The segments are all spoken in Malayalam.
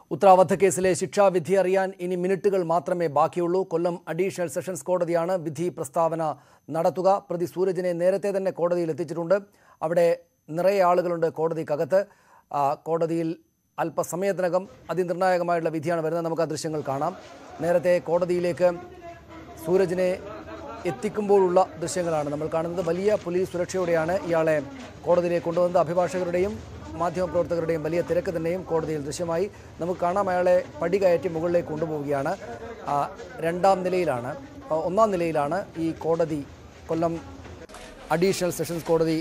ഉത്ര വധക്കേസിലെ ശിക്ഷാവിധി അറിയാൻ ഇനി മിനിറ്റുകൾ മാത്രമേ ബാക്കിയുള്ളൂ കൊല്ലം അഡീഷണൽ സെഷൻസ് കോടതിയാണ് വിധി പ്രസ്താവന നടത്തുക പ്രതി സൂരജിനെ നേരത്തെ തന്നെ കോടതിയിൽ എത്തിച്ചിട്ടുണ്ട് അവിടെ നിറയെ ആളുകളുണ്ട് കോടതിക്കകത്ത് ആ, കോടതിയിൽ അല്പസമയത്തിനകം അതിനിർണായകമായിട്ടുള്ള വിധിയാണ് വരുന്നത് നമുക്ക് ആ ദൃശ്യങ്ങൾ കാണാം നേരത്തെ കോടതിയിലേക്ക് സൂരജിനെ എത്തിക്കുമ്പോഴുള്ള ദൃശ്യങ്ങളാണ് നമ്മൾ കാണുന്നത് വലിയ പോലീസ് സുരക്ഷയോടെയാണ് ഇയാളെ കോടതിയിലേക്ക് കൊണ്ടുവന്നത് അഭിഭാഷകരുടെയും മാധ്യമപ്രവർത്തകരുടെയും വലിയ തിരക്ക് തന്നെയും കോടതിയിൽ ദൃശ്യമായി നമുക്ക് കാണാം അയാളെ പടി കയറ്റി മുകളിലേക്ക് കൊണ്ടുപോവുകയാണ് ആ, രണ്ടാം നിലയിലാണ് ആ, ഒന്നാം നിലയിലാണ് ഈ കോടതി കൊല്ലം അഡീഷണൽ സെഷൻസ് കോടതി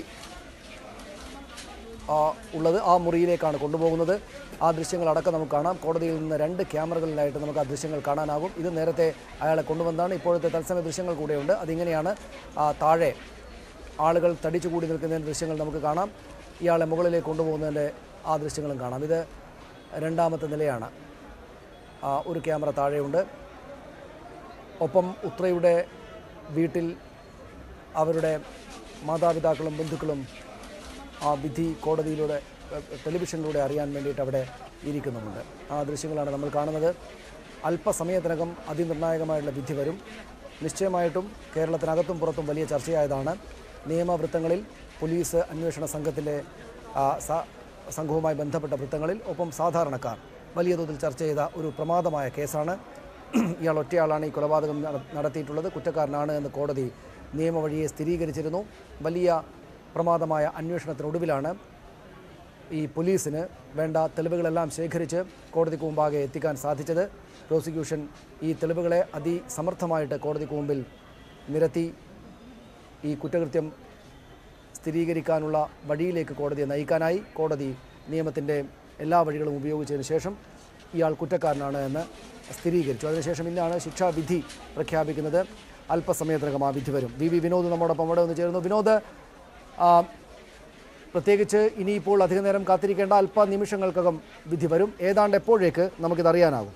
ആ, ഉള്ളത് ആ മുറിയിലേക്കാണ് കൊണ്ടുപോകുന്നത് ആ ദൃശ്യങ്ങളടക്കം നമുക്ക് കാണാം കോടതിയിൽ നിന്ന് രണ്ട് ക്യാമറകളിലായിട്ട് നമുക്ക് ആ ദൃശ്യങ്ങൾ കാണാനാകും ഇത് നേരത്തെ അയാളെ കൊണ്ടുവന്നതാണ് ഇപ്പോഴത്തെ തത്സമയ ദൃശ്യങ്ങൾ കൂടെയുണ്ട് അതിങ്ങനെയാണ് ആ, താഴെ ആളുകൾ തടിച്ചു കൂടി നിൽക്കുന്നതിൻ്റെ ദൃശ്യങ്ങൾ നമുക്ക് കാണാം ഇയാളെ മുകളിലേക്ക് കൊണ്ടുപോകുന്നതിൻ്റെ ആ ദൃശ്യങ്ങളും കാണാം ഇത് രണ്ടാമത്തെ നിലയാണ് ആ, ഒരു ക്യാമറ താഴെയുണ്ട് ഒപ്പം ഉത്രയുടെ വീട്ടിൽ അവരുടെ മാതാപിതാക്കളും ബന്ധുക്കളും ആ വിധി കോടതിയിലൂടെ എ, ടെലിവിഷനിലൂടെ അറിയാൻ വേണ്ടിയിട്ട് അവിടെ ഇരിക്കുന്നുമുണ്ട് ആ ദൃശ്യങ്ങളാണ് നമ്മൾ കാണുന്നത് അല്പസമയത്തിനകം അതിനിർണായകമായിട്ടുള്ള വിധി വരും നിശ്ചയമായിട്ടും കേരളത്തിനകത്തും പുറത്തും വലിയ ചർച്ചയായതാണ് നിയമവൃത്തങ്ങളിൽ പോലീസ് അന്വേഷണ സംഘത്തിലെ ആ, സ- സംഘവുമായി ബന്ധപ്പെട്ട വൃത്തങ്ങളിൽ ഒപ്പം സാധാരണക്കാർ വലിയ തോതിൽ ചർച്ച ചെയ്ത ഒരു പ്രമാദമായ കേസാണ് ഇയാൾ ഒറ്റയാളാണ് ഈ കൊലപാതകം നട- നടത്തിയിട്ടുള്ളത് കുറ്റക്കാരനാണ് എന്ന് കോടതി നിയമവഴിയെ സ്ഥിരീകരിച്ചിരുന്നു വലിയ പ്രമാദമായ അന്വേഷണത്തിനൊടുവിലാണ് ഈ പോലീസിന് വേണ്ട തെളിവുകളെല്ലാം ശേഖരിച്ച് കോടതിക്ക് മുമ്പാകെ എത്തിക്കാൻ സാധിച്ചത് പ്രോസിക്യൂഷൻ ഈ തെളിവുകളെ അതിസമർത്ഥമായിട്ട് കോടതിക്ക് മുമ്പിൽ നിരത്തി ഈ കുറ്റകൃത്യം സ്ഥിരീകരിക്കാനുള്ള വഴിയിലേക്ക് കോടതിയെ നയിക്കാനായി കോടതി നിയമത്തിൻ്റെ എല്ലാ വഴികളും ഉപയോഗിച്ചതിന് ശേഷം ഇയാൾ കുറ്റക്കാരനാണ് എന്ന് സ്ഥിരീകരിച്ചു അതിനുശേഷം ഇന്നാണ് ശിക്ഷാവിധി പ്രഖ്യാപിക്കുന്നത് അല്പസമയത്തിനകം ആ വിധി വരും വി വി വിനോദ് നമ്മോടൊപ്പം അവിടെ ഒന്ന് ചേരുന്നു വിനോദ് ആ, പ്രത്യേകിച്ച് ഇനിയിപ്പോൾ അധിക നേരം കാത്തിരിക്കേണ്ട അല്പ നിമിഷങ്ങൾക്കകം വിധി വരും ഏതാണ്ട് എപ്പോഴേക്ക് നമുക്കിത് അറിയാനാകും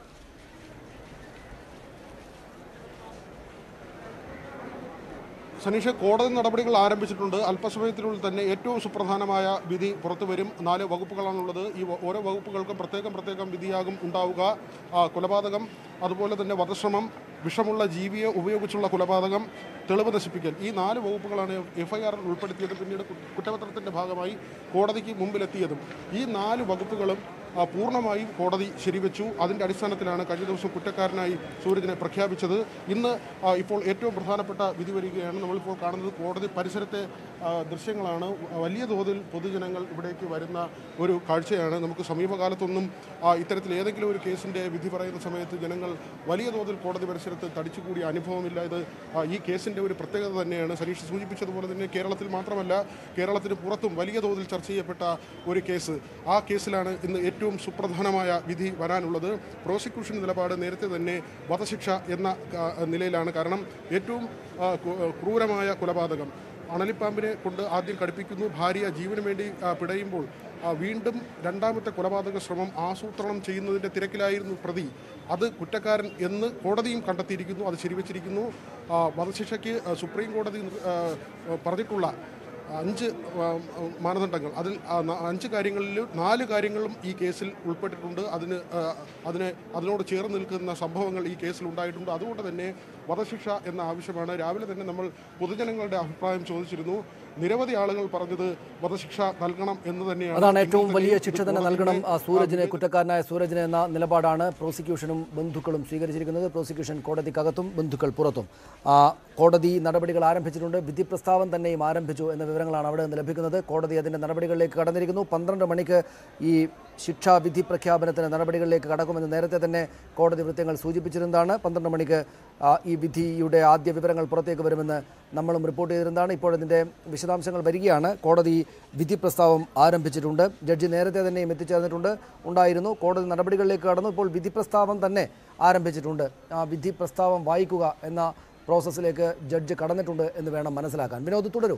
സനീഷ കോടതി നടപടികൾ ആരംഭിച്ചിട്ടുണ്ട് അല്പസമയത്തിനുള്ളിൽ തന്നെ ഏറ്റവും സുപ്രധാനമായ വിധി പുറത്തു വരും നാല് വകുപ്പുകളാണുള്ളത് ഈ വ- ഓരോ വകുപ്പുകൾക്കും പ്രത്യേകം പ്രത്യേകം വിധിയാകും ഉണ്ടാവുക ആ, കൊലപാതകം അതുപോലെ തന്നെ വധശ്രമം വിഷമുള്ള ജീവിയെ ഉപയോഗിച്ചുള്ള കൊലപാതകം തെളിവ് നശിപ്പിക്കൽ ഈ നാല് വകുപ്പുകളാണ് എഫ് ഐ ആറിൽ ഉൾപ്പെടുത്തിയത് പിന്നീട് കു- കുറ്റപത്രത്തിൻ്റെ ഭാഗമായി കോടതിക്ക് മുമ്പിലെത്തിയതും ഈ നാല് വകുപ്പുകളും ആ, പൂർണ്ണമായും കോടതി ശരിവെച്ചു അതിൻ്റെ അടിസ്ഥാനത്തിലാണ് കഴിഞ്ഞ ദിവസം കുറ്റക്കാരനായി സൂരജിനെ പ്രഖ്യാപിച്ചത് ഇന്ന് ആ, ഇപ്പോൾ ഏറ്റവും പ്രധാനപ്പെട്ട വിധി വരികയാണ് നമ്മളിപ്പോൾ കാണുന്നത് കോടതി പരിസരത്തെ ആ, ദൃശ്യങ്ങളാണ് വലിയ തോതിൽ പൊതുജനങ്ങൾ ഇവിടേക്ക് വരുന്ന ഒരു കാഴ്ചയാണ് നമുക്ക് സമീപകാലത്തൊന്നും ആ, ഇത്തരത്തിൽ ഏതെങ്കിലും ഒരു കേസിൻ്റെ വിധി പറയുന്ന സമയത്ത് ജനങ്ങൾ വലിയ തോതിൽ കോടതി പരിസരത്ത് തടിച്ചുകൂടിയ അനുഭവമില്ല ഇത് ആ, ഈ കേസിൻ്റെ ഒരു പ്രത്യേകത തന്നെയാണ് സനീഷ് സൂചിപ്പിച്ചതുപോലെ തന്നെ കേരളത്തിൽ മാത്രമല്ല കേരളത്തിന് പുറത്തും വലിയ തോതിൽ ചർച്ച ചെയ്യപ്പെട്ട ഒരു കേസ് ആ കേസിലാണ് ഇന്ന് ഏറ്റവും സുപ്രധാനമായ വിധി വരാനുള്ളത് പ്രോസിക്യൂഷൻ നിലപാട് നേരത്തെ തന്നെ വധശിക്ഷ എന്ന ആ, നിലയിലാണ് കാരണം ഏറ്റവും ആ, കു- ക്രൂരമായ കൊലപാതകം അണലിപ്പാമ്പിനെ കൊണ്ട് ആദ്യം കടുപ്പിക്കുന്നു ഭാര്യ ജീവന് വേണ്ടി ആ, പിടയുമ്പോൾ ആ, വീണ്ടും രണ്ടാമത്തെ കൊലപാതക ശ്രമം ആസൂത്രണം ചെയ്യുന്നതിൻ്റെ തിരക്കിലായിരുന്നു പ്രതി അത് കുറ്റക്കാരൻ എന്ന് കോടതിയും കണ്ടെത്തിയിരിക്കുന്നു അത് ശരിവച്ചിരിക്കുന്നു ആ, വധശിക്ഷയ്ക്ക് ആ, സുപ്രീം കോടതി ആ, പറഞ്ഞിട്ടുള്ള അഞ്ച് ആ, മാനദണ്ഡങ്ങൾ അതിൽ ആ, ന- അഞ്ച് കാര്യങ്ങളിൽ നാല് കാര്യങ്ങളും ഈ കേസിൽ ഉൾപ്പെട്ടിട്ടുണ്ട് അതിന് ആ, അതിന് അതിനോട് ചേർന്ന് നിൽക്കുന്ന സംഭവങ്ങൾ ഈ കേസിൽ ഉണ്ടായിട്ടുണ്ട് അതുകൊണ്ട് തന്നെ വധശിക്ഷ എന്ന ആവശ്യമാണ് രാവിലെ തന്നെ നമ്മൾ പൊതുജനങ്ങളുടെ അഭിപ്രായം ചോദിച്ചിരുന്നു നിരവധി ആളുകൾ പറഞ്ഞത് വധശിക്ഷ നൽകണം എന്ന് തന്നെയാണ് അതാണ് ഏറ്റവും എങ്കിൽ വലിയ തന്നെയും ശിക്ഷ ഇത് തന്നെ കോടതിയുടെ, നൽകണം ആ, സൂരജിനെ ആ, കുറ്റക്കാരനായ സൂരജിനെ എന്ന നിലപാടാണ് പ്രോസിക്യൂഷനും ബന്ധുക്കളും സ്വീകരിച്ചിരിക്കുന്നത് പ്രോസിക്യൂഷൻ കോടതിക്കകത്തും ബന്ധുക്കൾ പുറത്തും ആ, കോടതി നടപടികൾ ആരംഭിച്ചിട്ടുണ്ട് വിധി പ്രസ്താവം തന്നെയും ആരംഭിച്ചു എന്ന വിവരങ്ങളാണ് അവിടെ നിന്ന് ലഭിക്കുന്നത് കോടതി അതിൻ്റെ നടപടികളിലേക്ക് കടന്നിരിക്കുന്നു പന്ത്രണ്ട് മണിക്ക് ഈ ശിക്ഷാവിധി പ്രഖ്യാപനത്തിന് നടപടികളിലേക്ക് കടക്കുമെന്ന് നേരത്തെ തന്നെ കോടതി വൃത്തങ്ങൾ സൂചിപ്പിച്ചിരുന്നതാണ് പന്ത്രണ്ട് മണിക്ക് ആ, ഈ വിധിയുടെ ആദ്യ വിവരങ്ങൾ പുറത്തേക്ക് വരുമെന്ന് നമ്മളും റിപ്പോർട്ട് ചെയ്തിരുന്നതാണ് ഇപ്പോൾ ഇതിൻ്റെ വിശദാംശങ്ങൾ വരികയാണ് കോടതി വിധി പ്രസ്താവം ആരംഭിച്ചിട്ടുണ്ട് ജഡ്ജി നേരത്തെ തന്നെയും എത്തിച്ചേർന്നിട്ടുണ്ട് ഉണ്ടായിരുന്നു കോടതി നടപടികളിലേക്ക് കടന്നു ഇപ്പോൾ വിധി പ്രസ്താവം തന്നെ ആരംഭിച്ചിട്ടുണ്ട് ആ വിധി പ്രസ്താവം വായിക്കുക എന്ന പ്രോസസ്സിലേക്ക് ജഡ്ജ് കടന്നിട്ടുണ്ട് എന്ന് വേണം മനസ്സിലാക്കാൻ വിനോദ് തുടരൂ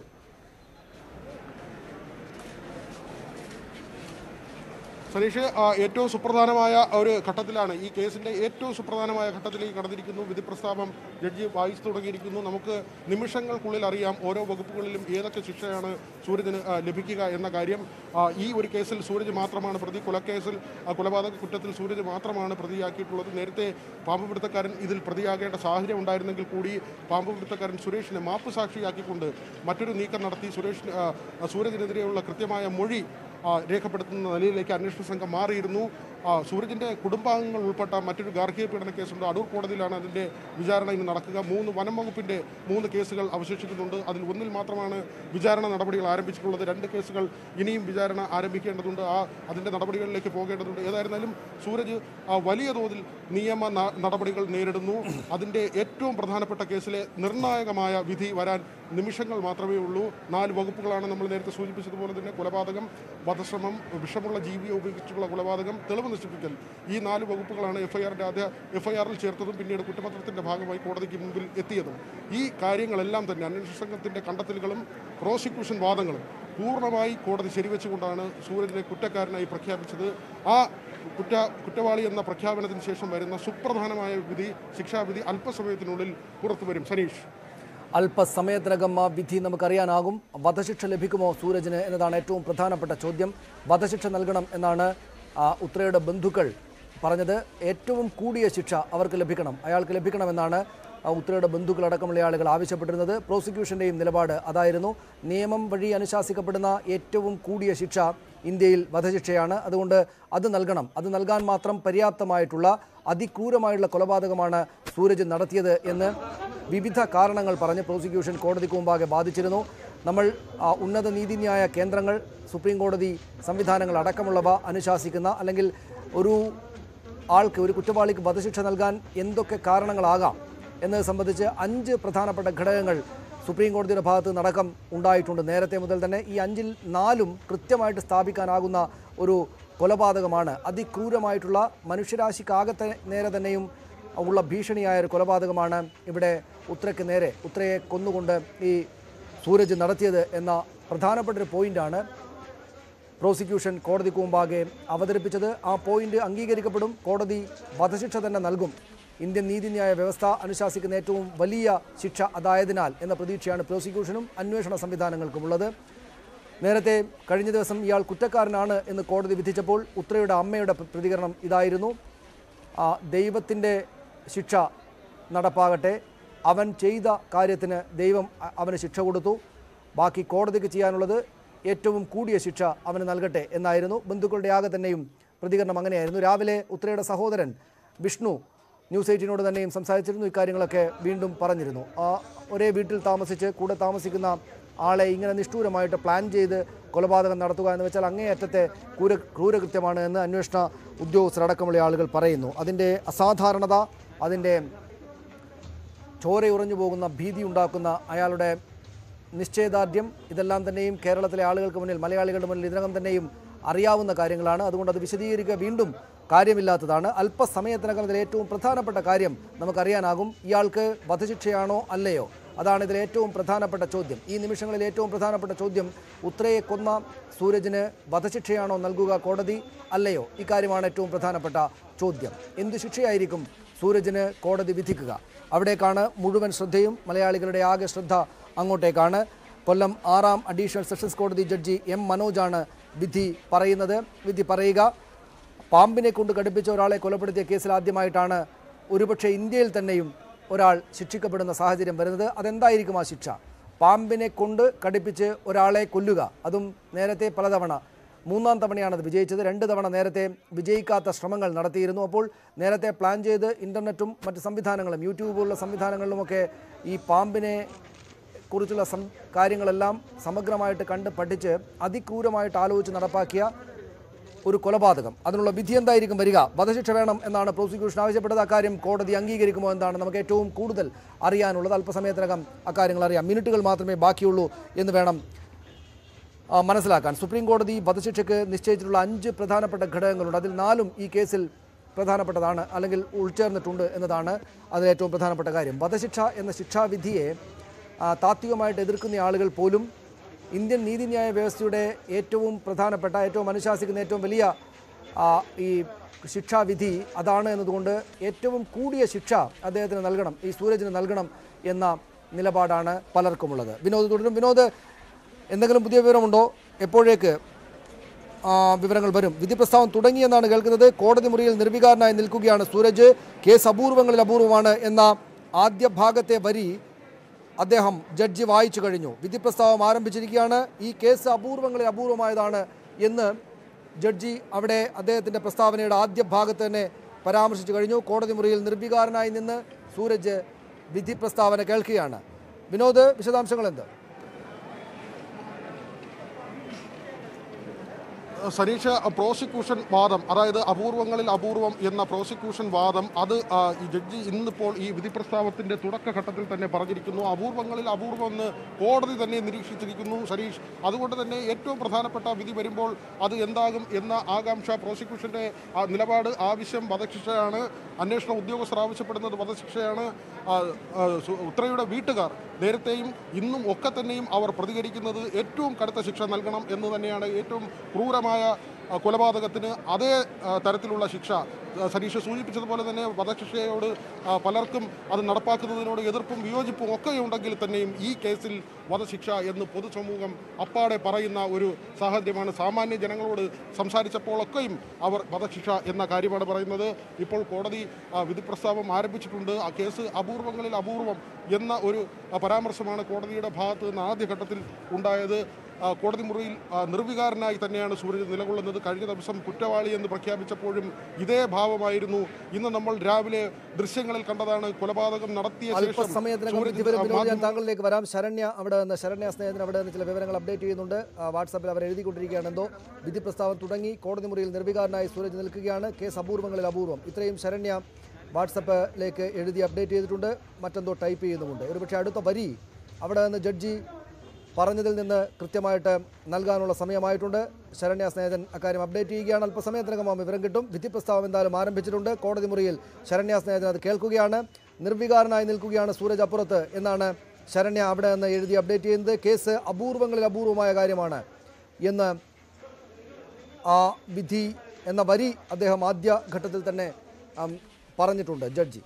സനീഷ് ആ, ഏറ്റവും സുപ്രധാനമായ ഒരു ഘട്ടത്തിലാണ് ഈ കേസിന്റെ ഏറ്റവും സുപ്രധാനമായ ഘട്ടത്തിലേക്ക് കടന്നിരിക്കുന്നു വിധി പ്രസ്താവം ജഡ്ജി വായിച്ചു തുടങ്ങിയിരിക്കുന്നു നമുക്ക് നിമിഷങ്ങൾക്കുള്ളിൽ അറിയാം ഓരോ വകുപ്പുകളിലും ഏതൊക്കെ ശിക്ഷയാണ് സൂരജിന് ആ, ലഭിക്കുക എന്ന കാര്യം ആ, ഈ ഒരു കേസിൽ സൂരജ് മാത്രമാണ് പ്രതി കൊലക്കേസിൽ ആ, കൊലപാതക കുറ്റത്തിൽ സൂരജ് മാത്രമാണ് പ്രതിയാക്കിയിട്ടുള്ളത് നേരത്തെ പാമ്പ് പിടുത്തക്കാരൻ ഇതിൽ പ്രതിയാകേണ്ട സാഹചര്യം ഉണ്ടായിരുന്നെങ്കിൽ കൂടി പാമ്പ് പിടുത്തക്കാരൻ സുരേഷിനെ മാപ്പ് സാക്ഷിയാക്കിക്കൊണ്ട് മറ്റൊരു നീക്കം നടത്തി സുരേഷ് ആ, സൂരജിനെതിരെയുള്ള കൃത്യമായ മൊഴി ആ, രേഖപ്പെടുത്തുന്ന നിലയിലേക്ക് അന്വേഷണ സംഘം മാറിയിരുന്നു ആ, സൂരജിന്റെ കുടുംബാംഗങ്ങൾ ഉൾപ്പെട്ട മറ്റൊരു ഗാർഹിക പീഡന കേസുണ്ട് അടൂർ കോടതിയിലാണ് അതിന്റെ വിചാരണ ഇന്ന് നടക്കുക മൂന്ന് വനം വകുപ്പിന്റെ മൂന്ന് കേസുകൾ അവശേഷിക്കുന്നുണ്ട് അതിൽ ഒന്നിൽ മാത്രമാണ് വിചാരണ നടപടികൾ ആരംഭിച്ചിട്ടുള്ളത് രണ്ട് കേസുകൾ ഇനിയും വിചാരണ ആരംഭിക്കേണ്ടതുണ്ട് ആ അതിന്റെ നടപടികളിലേക്ക് പോകേണ്ടതുണ്ട് ഏതായിരുന്നാലും സൂരജ് ആ, വലിയ തോതിൽ നിയമ ന- നടപടികൾ നേരിടുന്നു അതിന്റെ ഏറ്റവും പ്രധാനപ്പെട്ട കേസിലെ നിർണായകമായ വിധി വരാൻ നിമിഷങ്ങൾ മാത്രമേ ഉള്ളൂ നാല് വകുപ്പുകളാണ് നമ്മൾ നേരത്തെ സൂചിപ്പിച്ചതുപോലെ തന്നെ കൊലപാതകം വധശ്രമം വിഷമുള്ള ജീവിയെ ഉപയോഗിച്ചുള്ള കൊലപാതകം തെളിവ് നശിപ്പിക്കൽ ഈ നാല് വകുപ്പുകളാണ് എഫ്ഐആറിന്റെ ആദ്യ എഫ്ഐആറിൽ ചേർത്തതും പിന്നീട് കുറ്റപത്രത്തിന്റെ ഭാഗമായി കോടതിക്ക് മുമ്പിൽ എത്തിയതും ഈ കാര്യങ്ങളെല്ലാം തന്നെ അന്വേഷണ സംഘത്തിന്റെ കണ്ടെത്തലുകളും പ്രോസിക്യൂഷൻ വാദങ്ങളും പൂർണ്ണമായി കോടതി ശരിവെച്ചുകൊണ്ടാണ് സൂരജിനെ കുറ്റക്കാരനായി പ്രഖ്യാപിച്ചത് ആ കുറ്റ കുറ്റവാളി എന്ന പ്രഖ്യാപനത്തിന് ശേഷം വരുന്ന സുപ്രധാനമായ വിധി ശിക്ഷാവിധി അല്പസമയത്തിനുള്ളിൽ പുറത്തു വരും സനീഷ് അല്പസമയത്തിനകം ആ വിധി നമുക്കറിയാനാകും വധശിക്ഷ ലഭിക്കുമോ സൂരജിന് എന്നതാണ് ഏറ്റവും പ്രധാനപ്പെട്ട ചോദ്യം വധശിക്ഷ നൽകണം എന്നാണ് ആ, ഉത്രയുടെ ബന്ധുക്കൾ പറഞ്ഞത് ഏറ്റവും കൂടിയ ശിക്ഷ അവർക്ക് ലഭിക്കണം അയാൾക്ക് ലഭിക്കണമെന്നാണ് ആ, ഉത്രയുടെ ബന്ധുക്കളടക്കമുള്ള ആളുകൾ ആവശ്യപ്പെട്ടിരുന്നത് പ്രോസിക്യൂഷൻ്റെയും നിലപാട് അതായിരുന്നു നിയമം വഴി അനുശാസിക്കപ്പെടുന്ന ഏറ്റവും കൂടിയ ശിക്ഷ ഇന്ത്യയിൽ വധശിക്ഷയാണ് അതുകൊണ്ട് അത് നൽകണം അത് നൽകാൻ മാത്രം പര്യാപ്തമായിട്ടുള്ള അതിക്രൂരമായുള്ള കൊലപാതകമാണ് സൂരജ് നടത്തിയത് എന്ന് വിവിധ കാരണങ്ങൾ പറഞ്ഞ് പ്രോസിക്യൂഷൻ കോടതിക്ക് മുമ്പാകെ ബാധിച്ചിരുന്നു നമ്മൾ ആ, ഉന്നത നീതിന്യായ കേന്ദ്രങ്ങൾ സുപ്രീം കോടതി സംവിധാനങ്ങൾ അടക്കമുള്ളവ അനുശാസിക്കുന്ന അല്ലെങ്കിൽ ഒരു ആൾക്ക് ഒരു കുറ്റവാളിക്ക് വധശിക്ഷ നൽകാൻ എന്തൊക്കെ കാരണങ്ങളാകാം എന്നത് സംബന്ധിച്ച് അഞ്ച് പ്രധാനപ്പെട്ട ഘടകങ്ങൾ സുപ്രീം കോടതിയുടെ ഭാഗത്ത് നടക്കം ഉണ്ടായിട്ടുണ്ട് നേരത്തെ മുതൽ തന്നെ ഈ അഞ്ചിൽ നാലും കൃത്യമായിട്ട് സ്ഥാപിക്കാനാകുന്ന ഒരു കൊലപാതകമാണ് അതിക്രൂരമായിട്ടുള്ള മനുഷ്യരാശിക്കാകെ ത- നേരെ തന്നെയും ഉള്ള ഭീഷണിയായ ഒരു കൊലപാതകമാണ് ഇവിടെ ഉത്രയ്ക്ക് നേരെ ഉത്രയെ കൊന്നുകൊണ്ട് ഈ സൂരജ് നടത്തിയത് എന്ന പ്രധാനപ്പെട്ട ഒരു പോയിന്റാണ് പ്രോസിക്യൂഷൻ കോടതിക്ക് മുമ്പാകെ അവതരിപ്പിച്ചത് ആ പോയിന്റ് അംഗീകരിക്കപ്പെടും കോടതി വധശിക്ഷ തന്നെ നൽകും ഇന്ത്യൻ നീതിന്യായ വ്യവസ്ഥ അനുശാസിക്കുന്ന ഏറ്റവും വലിയ ശിക്ഷ അതായതിനാൽ എന്ന പ്രതീക്ഷയാണ് പ്രോസിക്യൂഷനും അന്വേഷണ സംവിധാനങ്ങൾക്കുമുള്ളത് നേരത്തെ കഴിഞ്ഞ ദിവസം ഇയാൾ കുറ്റക്കാരനാണ് എന്ന് കോടതി വിധിച്ചപ്പോൾ ഉത്രയുടെ അമ്മയുടെ പ്ര- പ്രതികരണം ഇതായിരുന്നു ആ, ദൈവത്തിൻ്റെ ശിക്ഷ നടപ്പാകട്ടെ അവൻ ചെയ്ത കാര്യത്തിന് ദൈവം അ- അവന് ശിക്ഷ കൊടുത്തു ബാക്കി കോടതിക്ക് ചെയ്യാനുള്ളത് ഏറ്റവും കൂടിയ ശിക്ഷ അവന് നൽകട്ടെ എന്നായിരുന്നു ബന്ധുക്കളുടെ ആകെ തന്നെയും പ്രതികരണം അങ്ങനെയായിരുന്നു രാവിലെ ഉത്രയുടെ സഹോദരൻ വിഷ്ണു ന്യൂസ് എയ്റ്റീനോട് തന്നെയും സംസാരിച്ചിരുന്നു ഇക്കാര്യങ്ങളൊക്കെ വീണ്ടും പറഞ്ഞിരുന്നു ആ ഒരേ വീട്ടിൽ താമസിച്ച് കൂടെ താമസിക്കുന്ന ആളെ ഇങ്ങനെ നിഷ്ഠൂരമായിട്ട് പ്ലാൻ ചെയ്ത് കൊലപാതകം നടത്തുക എന്ന് വെച്ചാൽ അങ്ങേയറ്റത്തെ ക്രൂര ക്രൂരകൃത്യമാണ് എന്ന് അന്വേഷണ ഉദ്യോഗസ്ഥരടക്കമുള്ള ആളുകൾ പറയുന്നു അതിൻ്റെ അസാധാരണത അതിൻ്റെ ചോരയുറഞ്ഞു പോകുന്ന ഭീതി ഉണ്ടാക്കുന്ന അയാളുടെ നിശ്ചയദാർഢ്യം ഇതെല്ലാം തന്നെയും കേരളത്തിലെ ആളുകൾക്ക് മുന്നിൽ മലയാളികളുടെ മുന്നിൽ ഇതിനകം തന്നെയും അറിയാവുന്ന കാര്യങ്ങളാണ് അതുകൊണ്ട് അത് വിശദീകരിക്കുക വീണ്ടും കാര്യമില്ലാത്തതാണ് അല്പസമയത്തിനകം ഇതിൽ ഏറ്റവും പ്രധാനപ്പെട്ട കാര്യം നമുക്കറിയാനാകും ഇയാൾക്ക് വധശിക്ഷയാണോ അല്ലയോ അതാണ് ഇതിൽ ഏറ്റവും പ്രധാനപ്പെട്ട ചോദ്യം ഈ നിമിഷങ്ങളിൽ ഏറ്റവും പ്രധാനപ്പെട്ട ചോദ്യം ഉത്രയെ കൊന്ന സൂരജിന് വധശിക്ഷയാണോ നൽകുക കോടതി അല്ലയോ ഇക്കാര്യമാണ് ഏറ്റവും പ്രധാനപ്പെട്ട ചോദ്യം എന്തു ശിക്ഷയായിരിക്കും സൂരജിന് കോടതി വിധിക്കുക അവിടേക്കാണ് മുഴുവൻ ശ്രദ്ധയും മലയാളികളുടെ ആകെ ശ്രദ്ധ അങ്ങോട്ടേക്കാണ് കൊല്ലം ആറാം അഡീഷണൽ സെഷൻസ് കോടതി ജഡ്ജി എം മനോജാണ് വിധി പറയുന്നത് വിധി പറയുക പാമ്പിനെ കൊണ്ട് കടുപ്പിച്ച ഒരാളെ കൊലപ്പെടുത്തിയ കേസിൽ ആദ്യമായിട്ടാണ് ഒരുപക്ഷെ ഇന്ത്യയിൽ തന്നെയും ഒരാൾ ശിക്ഷിക്കപ്പെടുന്ന സാഹചര്യം വരുന്നത് അതെന്തായിരിക്കും ആ ശിക്ഷ പാമ്പിനെ കൊണ്ട് കടിപ്പിച്ച് ഒരാളെ കൊല്ലുക അതും നേരത്തെ പലതവണ മൂന്നാം തവണയാണ് അത് വിജയിച്ചത് രണ്ട് തവണ നേരത്തെ വിജയിക്കാത്ത ശ്രമങ്ങൾ നടത്തിയിരുന്നു അപ്പോൾ നേരത്തെ പ്ലാൻ ചെയ്ത് ഇൻ്റർനെറ്റും മറ്റ് സംവിധാനങ്ങളും യൂട്യൂബ് പോലുള്ള സംവിധാനങ്ങളിലുമൊക്കെ ഈ പാമ്പിനെ കുറിച്ചുള്ള സം കാര്യങ്ങളെല്ലാം സമഗ്രമായിട്ട് കണ്ട് പഠിച്ച് അതിക്രൂരമായിട്ട് ആലോചിച്ച് നടപ്പാക്കിയ ഒരു കൊലപാതകം അതിനുള്ള വിധി എന്തായിരിക്കും വരിക വധശിക്ഷ വേണം എന്നാണ് പ്രോസിക്യൂഷൻ ആവശ്യപ്പെട്ടത് അക്കാര്യം കോടതി അംഗീകരിക്കുമോ എന്നാണ് നമുക്ക് ഏറ്റവും കൂടുതൽ അറിയാനുള്ളത് അല്പസമയത്തിനകം അക്കാര്യങ്ങൾ അറിയാം മിനിറ്റുകൾ മാത്രമേ ബാക്കിയുള്ളൂ എന്ന് വേണം ആ, മനസ്സിലാക്കാൻ സുപ്രീം കോടതി വധശിക്ഷയ്ക്ക് നിശ്ചയിച്ചിട്ടുള്ള അഞ്ച് പ്രധാനപ്പെട്ട ഘടകങ്ങളുണ്ട് അതിൽ നാലും ഈ കേസിൽ പ്രധാനപ്പെട്ടതാണ് അല്ലെങ്കിൽ ഉൾച്ചേർന്നിട്ടുണ്ട് എന്നതാണ് അതിൽ ഏറ്റവും പ്രധാനപ്പെട്ട കാര്യം വധശിക്ഷ എന്ന ശിക്ഷാവിധിയെ ആ, താത്വികമായിട്ട് എതിർക്കുന്ന ആളുകൾ പോലും ഇന്ത്യൻ നീതിന്യായ വ്യവസ്ഥയുടെ ഏറ്റവും പ്രധാനപ്പെട്ട ഏറ്റവും അനുശാസിക്കുന്ന ഏറ്റവും വലിയ ആ, ഈ ശിക്ഷാവിധി അതാണ് എന്നതുകൊണ്ട് ഏറ്റവും കൂടിയ ശിക്ഷ അദ്ദേഹത്തിന് നൽകണം ഈ സൂരജിന് നൽകണം എന്ന നിലപാടാണ് പലർക്കുമുള്ളത് വിനോദ് തുടരും വിനോദ് എന്തെങ്കിലും പുതിയ വിവരമുണ്ടോ എപ്പോഴേക്ക് ആ, വിവരങ്ങൾ വരും വിധി പ്രസ്താവം തുടങ്ങിയെന്നാണ് കേൾക്കുന്നത് കോടതി മുറിയിൽ നിർവികാരനായി നിൽക്കുകയാണ് സൂരജ് കേസ് അപൂർവങ്ങളിൽ അപൂർവമാണ് എന്ന ആദ്യ ഭാഗത്തെ വരി അദ്ദേഹം ജഡ്ജി വായിച്ചു കഴിഞ്ഞു വിധി പ്രസ്താവം ആരംഭിച്ചിരിക്കുകയാണ് ഈ കേസ് അപൂർവങ്ങളിൽ അപൂർവമായതാണ് എന്ന് ജഡ്ജി അവിടെ അദ്ദേഹത്തിൻ്റെ പ്രസ്താവനയുടെ ആദ്യ ഭാഗത്ത് തന്നെ പരാമർശിച്ചു കഴിഞ്ഞു കോടതി മുറിയിൽ നിർവികാരനായി നിന്ന് സൂരജ് വിധി പ്രസ്താവന കേൾക്കുകയാണ് വിനോദ് വിശദാംശങ്ങൾ എന്ത് സനീഷ പ്രോസിക്യൂഷൻ വാദം അതായത് അപൂർവങ്ങളിൽ അപൂർവം എന്ന പ്രോസിക്യൂഷൻ വാദം അത് ആ, ഈ ജഡ്ജി ഇന്നിപ്പോൾ ഈ വിധി പ്രസ്താവത്തിന്റെ തുടക്കഘട്ടത്തിൽ തന്നെ പറഞ്ഞിരിക്കുന്നു അപൂർവങ്ങളിൽ അപൂർവം എന്ന് കോടതി തന്നെ നിരീക്ഷിച്ചിരിക്കുന്നു സനീഷ് അതുകൊണ്ട് തന്നെ ഏറ്റവും പ്രധാനപ്പെട്ട വിധി വരുമ്പോൾ അത് എന്താകും എന്ന ആകാംക്ഷ പ്രോസിക്യൂഷന്റെ ആ, നിലപാട് ആവശ്യം വധശിക്ഷയാണ് അന്വേഷണ ഉദ്യോഗസ്ഥർ ആവശ്യപ്പെടുന്നത് വധശിക്ഷയാണ് ആ, ആ, സു- ഉത്രയുടെ വീട്ടുകാർ നേരത്തെയും ഇന്നും ഒക്കെ തന്നെയും അവർ പ്രതികരിക്കുന്നത് ഏറ്റവും കടുത്ത ശിക്ഷ നൽകണം എന്ന് തന്നെയാണ് ഏറ്റവും ക്രൂരമായ ആ, കൊലപാതകത്തിന് അതേ ആ, തരത്തിലുള്ള ശിക്ഷ ആ, സനീഷ് സൂചിപ്പിച്ചതുപോലെ തന്നെ വധശിക്ഷയോട് ആ, പലർക്കും അത് നടപ്പാക്കുന്നതിനോട് എതിർപ്പും വിയോജിപ്പും ഒക്കെ ഉണ്ടെങ്കിൽ തന്നെയും ഈ കേസിൽ വധശിക്ഷ എന്ന് പൊതുസമൂഹം അപ്പാടെ പറയുന്ന ഒരു സാഹചര്യമാണ് സാമാന്യ ജനങ്ങളോട് സംസാരിച്ചപ്പോഴൊക്കെയും അവർ വധശിക്ഷ എന്ന കാര്യമാണ് പറയുന്നത് ഇപ്പോൾ കോടതി ആ, വിധി പ്രസ്താവം ആരംഭിച്ചിട്ടുണ്ട് ആ കേസ് അപൂർവങ്ങളിൽ അപൂർവം എന്ന ഒരു ആ, പരാമർശമാണ് കോടതിയുടെ ഭാഗത്ത് നിന്ന് ആദ്യഘട്ടത്തിൽ ഉണ്ടായത് ആ, കോടതി മുറിയിൽ ആ, നിർവികാരനായി തന്നെയാണ് സൂരജ് നിലകൊള്ളുന്നത് കഴിഞ്ഞ ദിവസം കുറ്റവാളി എന്ന് പ്രഖ്യാപിച്ചപ്പോഴും ഇതേ ഭാവമായിരുന്നു ഇന്ന് നമ്മൾ രാവിലെ ദൃശ്യങ്ങളിൽ കണ്ടതാണ് കൊലപാതകം നടത്തിയ ശേഷം അല്പസമയത്തിനകം സൂരജ് വിധി വരും വിനോദ് ഞാൻ മാധ്യമ- താങ്കളിലേക്ക് വരാം ശരണ്യ അവിടെ നിന്ന് ശരണ്യ സ്നേഹത്തിന് അവിടെ നിന്ന് ചില വിവരങ്ങൾ അപ്ഡേറ്റ് ചെയ്യുന്നുണ്ട് ആ, വാട്സാപ്പിൽ അവർ എഴുതിക്കൊണ്ടിരിക്കുകയാണ് എന്തോ വിധി പ്രസ്താവം തുടങ്ങി കോടതി മുറിയിൽ നിർവികാരനായി സൂരജ് നിൽക്കുകയാണ് കേസ് അപൂർവങ്ങളിൽ അപൂർവം ഇത്രയും ശരണ്യ വാട്സപ്പിലേക്ക് എഴുതി അപ്ഡേറ്റ് ചെയ്തിട്ടുണ്ട് മറ്റെന്തോ ടൈപ്പ് ചെയ്യുന്നുമുണ്ട് ഒരുപക്ഷെ അടുത്ത വരി അവിടെ നിന്ന് ജഡ്ജി പറഞ്ഞതിൽ നിന്ന് കൃത്യമായിട്ട് നൽകാനുള്ള സമയമായിട്ടുണ്ട് ശരണ്യ സ്നേഹൻ അക്കാര്യം അപ്ഡേറ്റ് ചെയ്യുകയാണ് അല്പസമയത്തിനകം ആ വിവരം കിട്ടും വിധി പ്രസ്താവം എന്തായാലും ആരംഭിച്ചിട്ടുണ്ട് കോടതി മുറിയിൽ ശരണ്യ സ്നേഹൻ അത് കേൾക്കുകയാണ് നിർവികാരനായി നിൽക്കുകയാണ് സൂരജ് അപ്പുറത്ത് എന്നാണ് ശരണ്യ അവിടെ നിന്ന് എഴുതി അപ്ഡേറ്റ് ചെയ്യുന്നത് കേസ് അപൂർവങ്ങളിൽ അപൂർവമായ കാര്യമാണ് എന്ന് ആ വിധി എന്ന വരി അദ്ദേഹം ആദ്യ ഘട്ടത്തിൽ തന്നെ ആം, പറഞ്ഞിട്ടുണ്ട് ജഡ്ജി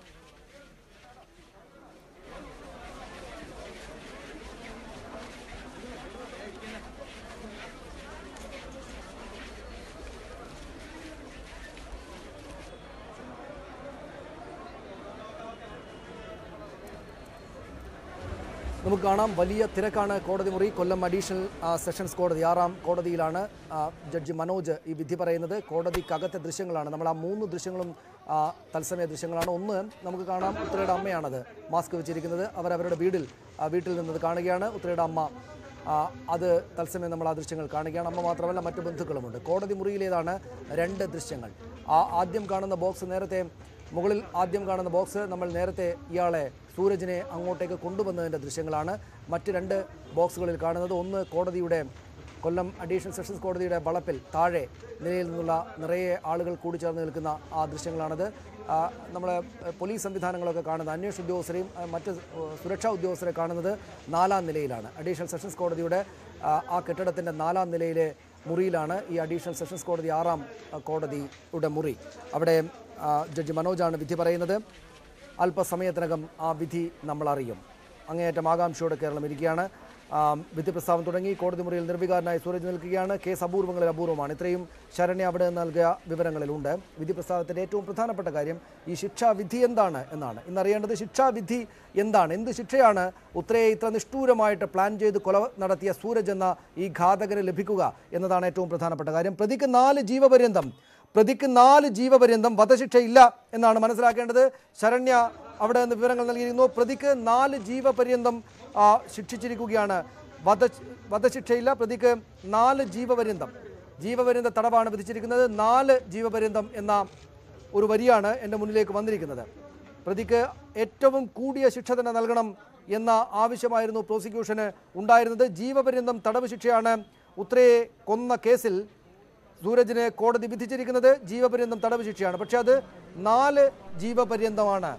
നമുക്ക് കാണാം വലിയ തിരക്കാണ് കോടതി മുറി കൊല്ലം അഡീഷണൽ ആ, സെഷൻസ് കോടതി ആറാം കോടതിയിലാണ് ആ, ജഡ്ജി മനോജ് ഈ വിധി പറയുന്നത് കോടതിക്കകത്തെ ദൃശ്യങ്ങളാണ് നമ്മൾ ആ മൂന്ന് ദൃശ്യങ്ങളും ആ, തത്സമയ ദൃശ്യങ്ങളാണ് ഒന്ന് നമുക്ക് കാണാം ഉത്രയുടെ അമ്മയാണത് മാസ്ക് വെച്ചിരിക്കുന്നത് അവർ അവരുടെ വീടിൽ ആ, വീട്ടിൽ നിന്നത് കാണുകയാണ് ഉത്രയുടെ അമ്മ ആ, അത് തത്സമയം നമ്മൾ ആ ദൃശ്യങ്ങൾ കാണുകയാണ് അമ്മ മാത്രമല്ല മറ്റു ബന്ധുക്കളുമുണ്ട് കോടതി മുറിയിലേതാണ് രണ്ട് ദൃശ്യങ്ങൾ ആ ആദ്യം കാണുന്ന ബോക്സ് നേരത്തെ മുകളിൽ ആദ്യം കാണുന്ന ബോക്സ് നമ്മൾ നേരത്തെ ഇയാളെ സൂരജിനെ അങ്ങോട്ടേക്ക് കൊണ്ടുവന്നതിൻ്റെ ദൃശ്യങ്ങളാണ് മറ്റ് രണ്ട് ബോക്സുകളിൽ കാണുന്നത് ഒന്ന് കോടതിയുടെ കൊല്ലം അഡീഷണൽ സെഷൻസ് കോടതിയുടെ വളപ്പിൽ താഴെ നിലയിൽ നിന്നുള്ള നിറയെ ആളുകൾ കൂടിച്ചേർന്ന് നിൽക്കുന്ന ആ ദൃശ്യങ്ങളാണത് ആ, നമ്മളെ എഹ്, പോലീസ് സംവിധാനങ്ങളൊക്കെ കാണുന്ന അന്വേഷണ ഉദ്യോഗസ്ഥരെയും ആ, മറ്റ് ഏഹ്, സുരക്ഷാ ഉദ്യോഗസ്ഥരെ കാണുന്നത് നാലാം നിലയിലാണ് അഡീഷണൽ സെഷൻസ് കോടതിയുടെ ആ, ആ കെട്ടിടത്തിൻ്റെ നാലാം നിലയിലെ മുറിയിലാണ് ഈ അഡീഷണൽ സെഷൻസ് കോടതി ആറാം ആ, കോടതിയുടെ മുറി അവിടെ ആ, ജഡ്ജി മനോജാണ് വിധി പറയുന്നത് അല്പസമയത്തിനകം ആ വിധി നമ്മൾ അറിയും അങ്ങേയറ്റം ആകാംക്ഷയോടെ കേരളം ഇരിക്കുകയാണ് ആ, വിധി പ്രസ്താവം തുടങ്ങി കോടതി മുറിയിൽ നിർവികാരനായി സൂരജ് നിൽക്കുകയാണ് കേസ് അപൂർവങ്ങളിൽ അപൂർവമാണ് ഇത്രയും ശരണ്യ അവിടെ നൽകിയ വിവരങ്ങളിലുണ്ട് വിധി പ്രസ്താവത്തിൻ്റെ ഏറ്റവും പ്രധാനപ്പെട്ട കാര്യം ഈ ശിക്ഷാവിധി എന്താണ് എന്നാണ് ഇന്നറിയേണ്ടത് ശിക്ഷാവിധി എന്താണ് എന്ത് ശിക്ഷയാണ് ഉത്രയെ ഇത്ര നിഷ്ഠൂരമായിട്ട് പ്ലാൻ ചെയ്ത് കൊല നടത്തിയ സൂരജ് എന്ന ഈ ഘാതകന് ലഭിക്കുക എന്നതാണ് ഏറ്റവും പ്രധാനപ്പെട്ട കാര്യം പ്രതിക്ക് നാല് ജീവപര്യന്തം പ്രതിക്ക് നാല് ജീവപര്യന്തം വധശിക്ഷയില്ല എന്നാണ് മനസ്സിലാക്കേണ്ടത് ശരണ്യ അവിടെ നിന്ന് വിവരങ്ങൾ നൽകിയിരുന്നു പ്രതിക്ക് നാല് ജീവപര്യന്തം ആ, ശിക്ഷിച്ചിരിക്കുകയാണ് വധ വധശിക്ഷയില്ല പ്രതിക്ക് നാല് ജീവപര്യന്തം ജീവപര്യന്ത തടവാണ് വിധിച്ചിരിക്കുന്നത് നാല് ജീവപര്യന്തം എന്ന ഒരു വരിയാണ് എൻ്റെ മുന്നിലേക്ക് വന്നിരിക്കുന്നത് പ്രതിക്ക് ഏറ്റവും കൂടിയ ശിക്ഷ തന്നെ നൽകണം എന്ന ആവശ്യമായിരുന്നു പ്രോസിക്യൂഷന് ഉണ്ടായിരുന്നത് ജീവപര്യന്തം തടവ് ശിക്ഷയാണ് ഉത്രയെ കൊന്ന കേസിൽ സൂരജിന് കോടതി വിധിച്ചിരിക്കുന്നത് ജീവപര്യന്തം തടവ് ശിക്ഷയാണ് പക്ഷേ അത് നാല് ജീവപര്യന്തമാണ്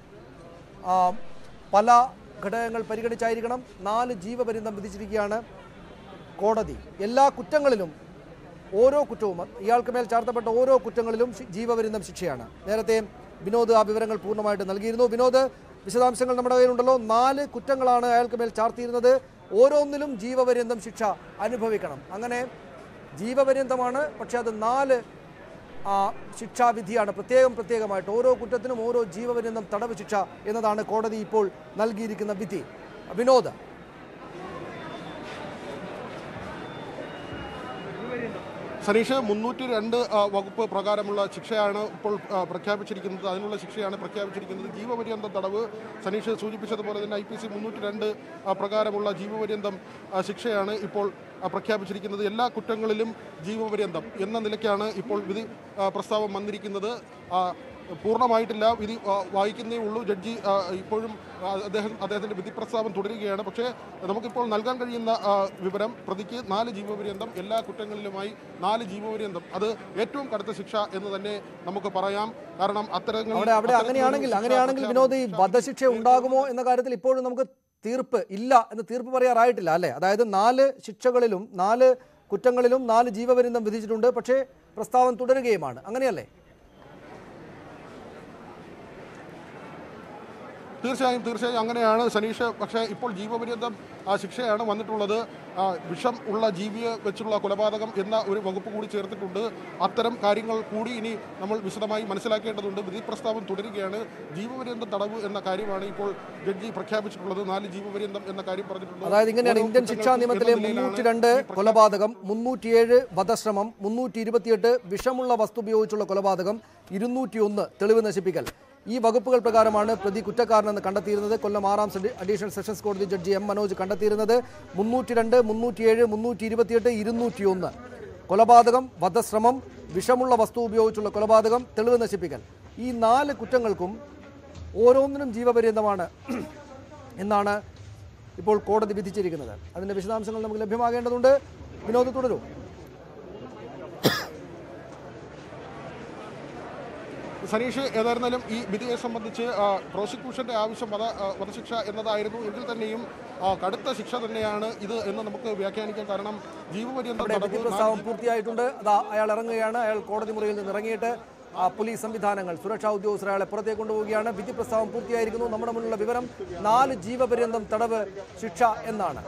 ആ, പല ഘടകങ്ങൾ പരിഗണിച്ചായിരിക്കണം നാല് ജീവപര്യന്തം വിധിച്ചിരിക്കുകയാണ് കോടതി എല്ലാ കുറ്റങ്ങളിലും ഓരോ കുറ്റവും ഇയാൾക്ക് മേൽ ചാർത്തപ്പെട്ട ഓരോ കുറ്റങ്ങളിലും ശി- ജീവപര്യന്തം ശിക്ഷയാണ് നേരത്തെ വിനോദ് ആ വിവരങ്ങൾ പൂർണ്ണമായിട്ട് നൽകിയിരുന്നു വിനോദ് വിശദാംശങ്ങൾ നമ്മുടെ കയ്യിലുണ്ടല്ലോ നാല് കുറ്റങ്ങളാണ് അയാൾക്ക് മേൽ ചാർത്തിയിരുന്നത് ഓരോന്നിലും ജീവപര്യന്തം ശിക്ഷ അനുഭവിക്കണം അങ്ങനെ ജീവപര്യന്തമാണ് പക്ഷെ അത് നാല് ആ, ശിക്ഷാവിധിയാണ് പ്രത്യേകം പ്രത്യേകമായിട്ട് ഓരോ കുറ്റത്തിനും ഓരോ ജീവപര്യന്തം തടവ് ശിക്ഷ എന്നതാണ് കോടതി ഇപ്പോൾ നൽകിയിരിക്കുന്ന വിധി വിനോദ് സനീഷ് മുന്നൂറ്റി രണ്ട് വകുപ്പ് പ്രകാരമുള്ള ശിക്ഷയാണ് ഇപ്പോൾ ആ, പ്രഖ്യാപിച്ചിരിക്കുന്നത് അതിനുള്ള ശിക്ഷയാണ് പ്രഖ്യാപിച്ചിരിക്കുന്നത് ജീവപര്യന്തം തടവ് സനീഷ് സൂചിപ്പിച്ചതുപോലെ തന്നെ ഐ പി സി മുന്നൂറ്റി രണ്ട് പ്രകാരമുള്ള ജീവപര്യന്തം ആ, ശിക്ഷയാണ് ഇപ്പോൾ ആ, പ്രഖ്യാപിച്ചിരിക്കുന്നത് എല്ലാ കുറ്റങ്ങളിലും ജീവപര്യന്തം എന്ന നിലയ്ക്കാണ് ഇപ്പോൾ വിധി ആ, പ്രസ്താവം വന്നിരിക്കുന്നത് ആ, പൂർണ്ണമായിട്ടില്ല വിധി ആ, വായിക്കുന്നേ ഉള്ളൂ ജഡ്ജി ആ, ഇപ്പോഴും ആ, അദ്ദേഹം അദ്ദേഹത്തിന്റെ വിധി പ്രസ്താവം തുടരുകയാണ് പക്ഷേ നമുക്കിപ്പോൾ നൽകാൻ കഴിയുന്ന ആ, വിവരം പ്രതിക്ക് നാല് ജീവപര്യന്തം എല്ലാ കുറ്റങ്ങളിലുമായി നാല് ജീവപര്യന്തം അത് ഏറ്റവും കടുത്ത ശിക്ഷ എന്ന് തന്നെ നമുക്ക് പറയാം കാരണം അത്തരങ്ങൾ അവിടെ അവിടെ അങ്ങനെയാണെങ്കിൽ അങ്ങനെയാണെങ്കിൽ വിനോദ് ഈ വധശിക്ഷ ഉണ്ടാകുമോ എന്ന കാര്യത്തിൽ ഇപ്പോഴും നമുക്ക് തീർപ്പ് ഇല്ല എന്ന് തീർപ്പ് പറയാറായിട്ടില്ല അല്ലേ അതായത് നാല് ശിക്ഷകളിലും നാല് കുറ്റങ്ങളിലും നാല് ജീവപര്യന്തം വിധിച്ചിട്ടുണ്ട് പക്ഷേ പ്രസ്താവം തുടരുകയുമാണ് അങ്ങനെയല്ലേ തീർച്ചയായും തീർച്ചയായും അങ്ങനെയാണ് സനീഷ് പക്ഷേ ഇപ്പോൾ ജീവപര്യന്തം ആ ശിക്ഷയാണ് വന്നിട്ടുള്ളത് ആ, വിഷം ഉള്ള ജീവിയെ വെച്ചുള്ള കൊലപാതകം എന്ന ഒരു വകുപ്പ് കൂടി ചേർത്തിട്ടുണ്ട് അത്തരം കാര്യങ്ങൾ കൂടി ഇനി നമ്മൾ വിശദമായി മനസ്സിലാക്കേണ്ടതുണ്ട് വിധി പ്രസ്താവം തുടരുകയാണ് ജീവപര്യന്തം തടവ് എന്ന കാര്യമാണ് ഇപ്പോൾ ജഡ്ജി പ്രഖ്യാപിച്ചിട്ടുള്ളത് നാല് ജീവപര്യന്തം എന്ന കാര്യം പറഞ്ഞിട്ടുണ്ട് അതായത് ഇങ്ങനെയാണ് ഓരോ ഇന്ത്യൻ ശിക്ഷാ കുറ്റങ്ങൾക്കും നിയമത്തിലെ എന്ന നിലയിലാണ് മുന്നൂറ്റി രണ്ട് ഈ പ്രഖ്യാപനം. കൊലപാതകം മുന്നൂറ്റിയേഴ് വധശ്രമം മുന്നൂറ്റി ഇരുപത്തിയെട്ട് വിഷമുള്ള വസ്തു ഉപയോഗിച്ചുള്ള കൊലപാതകം ഇരുന്നൂറ്റിയൊന്ന് തെളിവ് നശിപ്പിക്കൽ ഈ വകുപ്പുകൾ പ്രകാരമാണ് പ്രതി കുറ്റക്കാരനെന്ന് കണ്ടെത്തിയിരുന്നത് കൊല്ലം ആറാം സെഡി- അഡീഷണൽ സെഷൻസ് കോടതി ജഡ്ജി എം മനോജ് കണ്ടെത്തിയിരുന്നത് മുന്നൂറ്റി രണ്ട് മുന്നൂറ്റിയേഴ് മുന്നൂറ്റി ഇരുപത്തിയെട്ട് ഇരുന്നൂറ്റിയൊന്ന് കൊലപാതകം വധശ്രമം വിഷമുള്ള വസ്തു ഉപയോഗിച്ചുള്ള കൊലപാതകം തെളിവ് നശിപ്പിക്കൽ ഈ നാല് കുറ്റങ്ങൾക്കും ഓരോന്നിനും ജീവപര്യന്തമാണ് എന്നാണ് ഇപ്പോൾ കോടതി വിധിച്ചിരിക്കുന്നത് അതിൻ്റെ വിശദാംശങ്ങൾ നമുക്ക് ലഭ്യമാകേണ്ടതുണ്ട് വിനോദ് തുടരൂ സനീഷ് ഏതായിരുന്നാലും ഈ വിധിയെ സംബന്ധിച്ച് ആ, പ്രോസിക്യൂഷന്റെ ആവശ്യം വധ ആ, വധശിക്ഷ എന്നതായിരുന്നു എങ്കിൽ തന്നെയും ആ, കടുത്ത ശിക്ഷ തന്നെയാണ് ഇത് എന്ന് നമുക്ക് വ്യാഖ്യാനിക്കാം കാരണം ജീവപര്യന്തം ഇവിടെ തടവ് വിധി പ്രസ്താവം പൂർത്തിയായിട്ടുണ്ട് അതാ അയാൾ ഇറങ്ങുകയാണ് അയാൾ കോടതി മുറിയിൽ നിന്ന് ഇറങ്ങിയിട്ട് ആ പോലീസ് സംവിധാനങ്ങൾ സുരക്ഷാ ഉദ്യോഗസ്ഥർ അയാളെ പുറത്തേക്ക് കൊണ്ടുപോവുകയാണ് വിധി പ്രസ്താവം പൂർത്തിയായിരിക്കുന്നു നമ്മുടെ മുന്നിലുള്ള വിവരം നാല് ജീവപര്യന്തം തടവ് ശിക്ഷ എന്നാണ്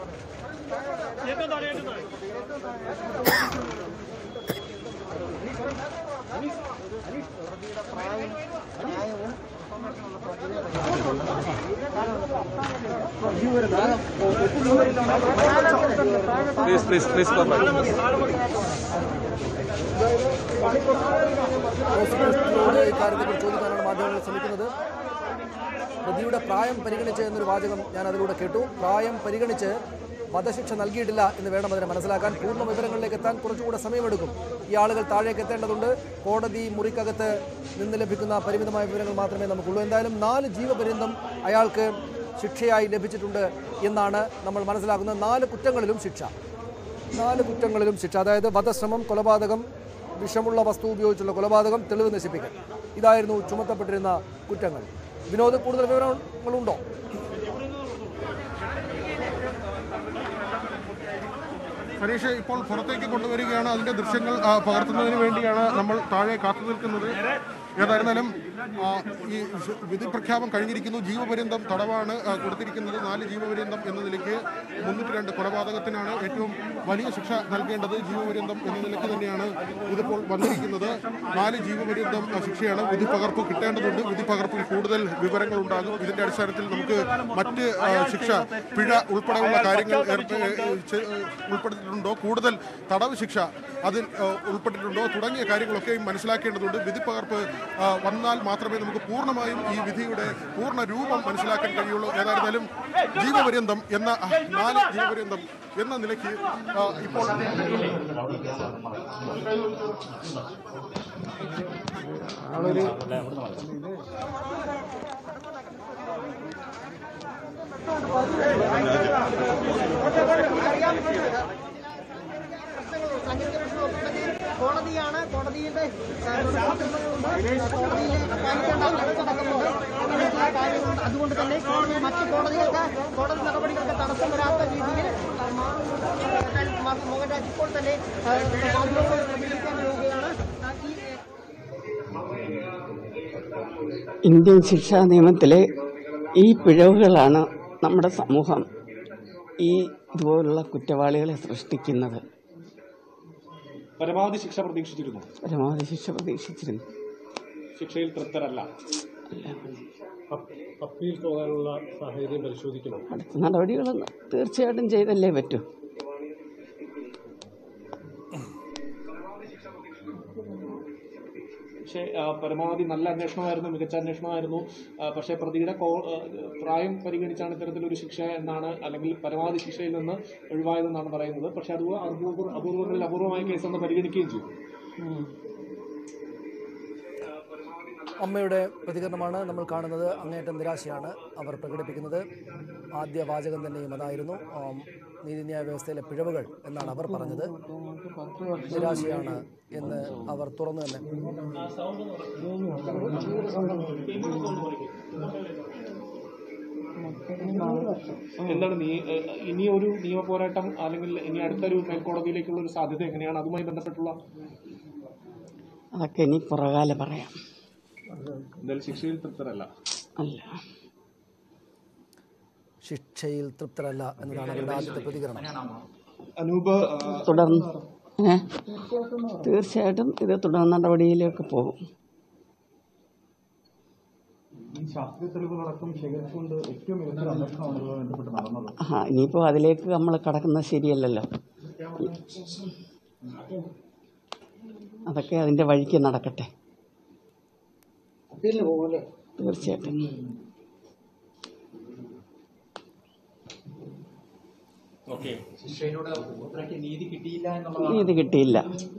Please, please, please come back. പ്രോസിക്യൂഷനോട് ഇക്കാര്യത്തെക്കുറിച്ച് ചോദിക്കാനാണ് മാധ്യമങ്ങൾ ശ്രമിക്കുന്നത് പ്രതിയുടെ പ്രായം പരിഗണിച്ച് എന്നൊരു വാചകം ഞാൻ അതിലൂടെ കേട്ടു പ്രായം പരിഗണിച്ച് വധശിക്ഷ നൽകിയിട്ടില്ല എന്ന് വേണം അതിനെ മനസ്സിലാക്കാൻ പൂർണ്ണ വിവരങ്ങളിലേക്ക് എത്താൻ കുറച്ചുകൂടെ സമയമെടുക്കും ഈ ആളുകൾ താഴേക്ക് എത്തേണ്ടതുണ്ട് കോടതി മുറിക്കകത്ത് നിന്ന് ലഭിക്കുന്ന പരിമിതമായ വിവരങ്ങൾ മാത്രമേ നമുക്കുള്ളൂ എന്തായാലും നാല് ജീവപര്യന്തം അയാൾക്ക് ശിക്ഷയായി ലഭിച്ചിട്ടുണ്ട് എന്നാണ് നമ്മൾ മനസ്സിലാക്കുന്നത് നാല് കുറ്റങ്ങളിലും ശിക്ഷ നാല് കുറ്റങ്ങളിലും ശിക്ഷ അതായത് വധശ്രമം കൊലപാതകം വിഷമുള്ള വസ്തു ഉപയോഗിച്ചുള്ള കൊലപാതകം തെളിവ് നശിപ്പിക്കൽ ഇതായിരുന്നു ചുമത്തപ്പെട്ടിരുന്ന കുറ്റങ്ങൾ വിനോദ് കൂടുതൽ വിവരങ്ങളുണ്ടോ സനീഷ് ഇപ്പോൾ പുറത്തേക്ക് കൊണ്ടുവരികയാണ് അതിന്റെ ദൃശ്യങ്ങൾ ആ, പകർത്തുന്നതിന് വേണ്ടിയാണ് നമ്മൾ താഴെ കാത്തു നിൽക്കുന്നത് ഏതായിരുന്നാലും ആ, ഈ ശ- വിധി പ്രഖ്യാപനം കഴിഞ്ഞിരിക്കുന്നു ജീവപര്യന്തം തടവാണ് ആ, കൊടുത്തിരിക്കുന്നത് നാല് ജീവപര്യന്തം എന്ന നിലയ്ക്ക് മുന്നൂറ്റി രണ്ട് കൊലപാതകത്തിനാണ് ഏറ്റവും വലിയ ശിക്ഷ നൽകേണ്ടത് ജീവപര്യന്തം എന്ന നിലയ്ക്ക് തന്നെയാണ് ഇതിപ്പോൾ വന്നിരിക്കുന്നത് നാല് ജീവപര്യന്തം ആ, ശിക്ഷയാണ് വിധി പകർപ്പ് കിട്ടേണ്ടതുണ്ട് വിധി പകർപ്പിൽ കൂടുതൽ വിവരങ്ങൾ ഉണ്ടാകും ഇതിന്റെ അടിസ്ഥാനത്തിൽ നമുക്ക് മറ്റ് ആ, ശിക്ഷ പിഴ ഉൾപ്പെടെയുള്ള കാര്യങ്ങൾ ഏർപ്പെ- ഏ, ചെ- ഉൾപ്പെടുത്തിയിട്ടുണ്ടോ കൂടുതൽ തടവ് ശിക്ഷ അതിൽ ആ, ഉൾപ്പെട്ടിട്ടുണ്ടോ തുടങ്ങിയ കാര്യങ്ങളൊക്കെയും മനസ്സിലാക്കേണ്ടതുണ്ട് വിധി പകർപ്പ് ആ, വന്നാൽ മാത്രമേ നമുക്ക് പൂർണ്ണമായും ഈ വിധിയുടെ പൂർണ്ണ രൂപം മനസ്സിലാക്കാൻ കഴിയുള്ളൂ ഏതായിരുന്നാലും ജീവപര്യന്തം എന്ന ആ, നാല് ജീവപര്യന്തം എന്ന നിലയ്ക്ക് ആ, ഇപ്പോൾ കോടതിയാണ് കോടതിയുടെ കോടതിയിലെ പാലിക്കേണ്ട അടക്കമുണ്ട് അങ്ങനെ ചില കാര്യങ്ങളുണ്ട് അതുകൊണ്ട് തന്നെ കോടതി മറ്റ് കോടതികൾക്ക് കോടതി നടപടികൾക്ക് തടസ്സം വരാത്ത രീതിയിൽ മോഹൻരാജ് ഇപ്പോൾ തന്നെ ആ, മാധ്യമങ്ങളോട് പ്രതികരിക്കാൻ പോവുകയാണ് ആ, ഈ ഇന്ത്യൻ ശിക്ഷാ നിയമത്തിലെ ഈ പിഴവുകളാണ് നമ്മുടെ സമൂഹം ഈ ഇതുപോലുള്ള കുറ്റവാളികളെ സൃഷ്ടിക്കുന്നത് പരമാവധി ശിക്ഷ പ്രതീക്ഷിച്ചിരുന്നു പരമാവധി ശിക്ഷ പ്രതീക്ഷിച്ചിരുന്നു ശിക്ഷയിൽ തൃപ്തരല്ല അപ്പീൽ പോകാനുള്ള സാഹചര്യം പരിശോധിക്കണം അടുത്ത നടപടികളൊന്നും തീർച്ചയായിട്ടും ചെയ്തല്ലേ പറ്റൂ പക്ഷേ ആ, പരമാവധി നല്ല അന്വേഷണമായിരുന്നു മികച്ച അന്വേഷണമായിരുന്നു ആ, പക്ഷേ പ്രതിയുടെ കോ- ആ, പ്രായം പരിഗണിച്ചാണ് ഇത്തരത്തിലൊരു ശിക്ഷ എന്നാണ് അല്ലെങ്കിൽ പരമാവധി ശിക്ഷയിൽ നിന്ന് ഒഴിവായതെന്നാണ് പറയുന്നത് പക്ഷേ അത് അപൂർവ അപൂർവങ്ങളിൽ അപൂർവമായ കേസെന്ന് പരിഗണിക്കുകയും ചെയ്തു അമ്മയുടെ പ്രതികരണമാണ് നമ്മൾ കാണുന്നത് അങ്ങേയറ്റം നിരാശയാണ് അവർ പ്രകടിപ്പിക്കുന്നത് ആദ്യ വാചകം തന്നെയും അതായിരുന്നു ആം, നീതിന്യായ വ്യവസ്ഥയിലെ പിഴവുകൾ എന്നാണ് അവർ പറഞ്ഞത് നിരാശയാണ് എന്ന് അവർ തുറന്നു തന്നെ എന്താണ് നീ ഏ, ഇനി ഒരു നിയമ പോരാട്ടം അല്ലെങ്കിൽ ഇനി അടുത്തൊരു മേൽക്കോടതിയിലേക്കുള്ള ഒരു സാധ്യത എങ്ങനെയാണ് അതുമായി ബന്ധപ്പെട്ടുള്ള അതൊക്കെ ഇനി പുറകാലെ പറയാം എന്തായാലും ശിക്ഷയിൽ തൃപ്തരല്ല അല്ല ശിക്ഷയിൽ തൃപ്തരല്ല എന്നതാണ് അവരുടെ ആദ്യത്തെ പ്രതികരണം അനൂപ് തുടർന്ന് ഏ? തീർച്ചയായിട്ടും ഇത് തുടർ നടപടിയിലേക്ക് പോകും ആ ഇനിയിപ്പോൾ അതിലേക്ക് നമ്മൾ കടക്കുന്നത് ശരിയല്ലല്ലോ അതൊക്കെ അതിൻ്റെ വഴിക്ക് നടക്കട്ടെ തീർച്ചയായിട്ടും ഓക്കെ നീതി കിട്ടിയില്ല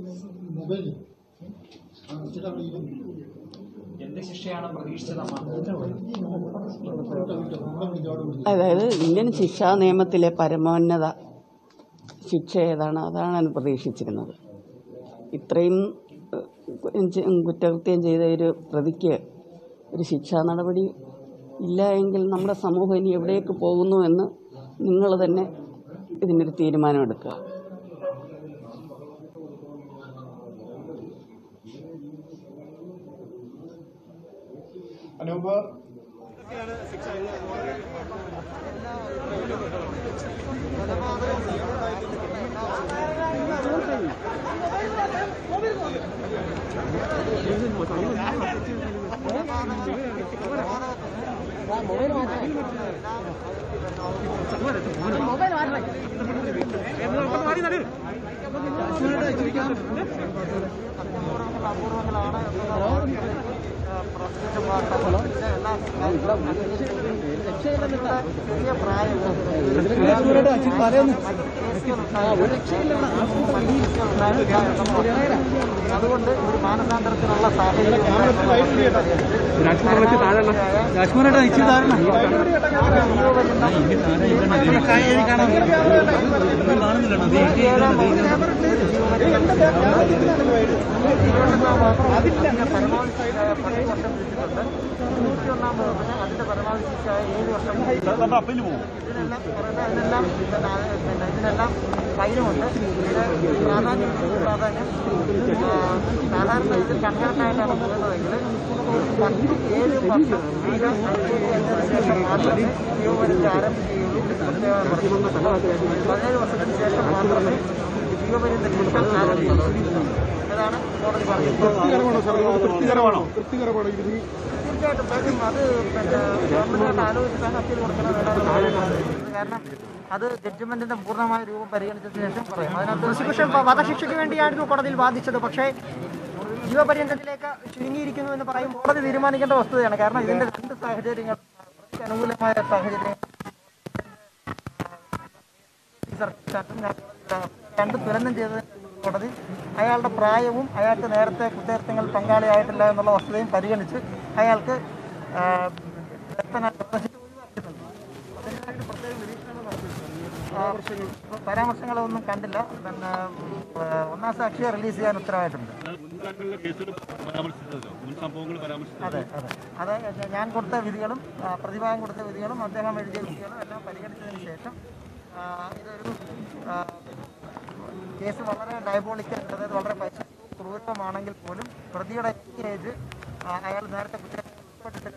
അതായത് ഇന്ത്യൻ ശിക്ഷാ നിയമത്തിലെ പരമോന്നത ശിക്ഷ ഏതാണ് അതാണ് പ്രതീക്ഷിച്ചിരുന്നത് ഇത്രയും ഏഹ്, ചെ- കുറ്റകൃത്യം ചെയ്ത ഒരു പ്രതിക്ക് ഒരു ശിക്ഷാ നടപടി ഇല്ല എങ്കിൽ നമ്മുടെ സമൂഹം ഇനി എവിടേക്ക് പോകുന്നു എന്ന് നിങ്ങൾ തന്നെ ഇതിനൊരു തീരുമാനമെടുക്കുക അനൂപ് അതുകൊണ്ട് ഒരു മാനസാന്തരത്തിനുള്ള സാഹചര്യം നൂറ്റിയൊന്നാം വകുപ്പിന് അതിന്റെ പരമാവധി ശിക്ഷയായ ഏഴ് വർഷം ഇതിനെല്ലാം പറയുന്നത് അതിനെല്ലാം പിന്നെ അത് പിന്നെ ഇതിനെല്ലാം ഫൈനുമുണ്ട് ഇത് പ്രാധാന്യം പ്രാധാന്യം ആ, സാധാരണ ഇത് കൺകറക്റ്റായിട്ടാണ് പോകുന്നതെങ്കിൽ പത്ത് ഏഴ് വർഷം ഇത് അനുഭവിച്ചതിന് ശേഷം മാത്രമേ ജീവപര്യന്തം ആരംഭിക്കുകയുള്ളൂ പ്രത്യേകം പറയുന്നു. പതിനേഴ് വർഷത്തിന് ശേഷം മാത്രമേ ജീവപര്യന്ത ശിക്ഷ ആരംഭിക്കുള്ളൂ അതാണ് കോടതി പറഞ്ഞത് തൃപ്തികരമാണോ തൃപ്തികരമാണ് ഈ വിധി തീർച്ചയായിട്ടും കാര്യം അത് പിന്നെ ഗവൺമെന്റിനോട് ആലോചിച്ചാണ് അപ്പീൽ കൊടുക്കുന്നത് വേണമെന്ന് പറയുന്നത്. കാരണം അത് ജഡ്ജ്മെന്റിന്റെ പൂർണ്ണമായ രൂപം പരിഗണിച്ചതിന് ശേഷം പറയും അതിനകത്ത് പ്രോസിക്യൂഷൻ വധശിക്ഷയ്ക്ക് വേണ്ടിയായിരുന്നു കോടതിയിൽ വാദിച്ചത് പക്ഷേ ജീവപര്യന്തത്തിലേക്ക് ചുരുങ്ങിയിരിക്കുന്നു എന്ന് പറയും കോടതി തീരുമാനിക്കേണ്ട വസ്തുതയാണ് കാരണം ഇതിന്റെ രണ്ട് സാഹചര്യങ്ങൾ പ്രതിക്ക് അനുകൂലമായ സാഹചര്യം ഈ സർക്കാർ രണ്ട് തുരന്തം ചെയ്തത് കോടതി അയാളുടെ പ്രായവും അയാൾക്ക് നേരത്തെ കുറ്റകൃത്യങ്ങൾ പങ്കാളിയായിട്ടില്ല എന്നുള്ള വസ്തുതയും പരിഗണിച്ച് അയാൾക്ക് ആ, വ്യക്തനായ വധശിക്ഷ ഒഴിവാക്കിയിട്ടുണ്ട്. അതിനായിട്ട് പ്രത്യേക നിരീക്ഷണങ്ങൾ നടത്തിയിട്ടുണ്ട്. ആ, പരാമർശങ്ങളൊന്നും കണ്ടില്ല പിന്നെ ആ, ഒന്നാം സാക്ഷിയെ റിലീസ് ചെയ്യാൻ ഉത്തരവായിട്ടുണ്ട് അതെ അതെ അത് ഞാൻ കൊടുത്ത വിധികളും ആ, പ്രതിഭാഗം കൊടുത്ത വിധികളും അദ്ദേഹം എഴുതിയ വിധികളും എല്ലാം പരിഗണിച്ചതിന് ശേഷം ആ, ഇതൊരു ആ, കേസ് വളരെ ഡയബോളിക്കൽ അതായത് വളരെ പൈസ ക്രൂരമാണെങ്കിൽ പോലും പ്രതിയുടെ ഏജ് ആ, അയാൾ നേരത്തെ കുറ്റം ഉൾപ്പെട്ടിട്ടില്ല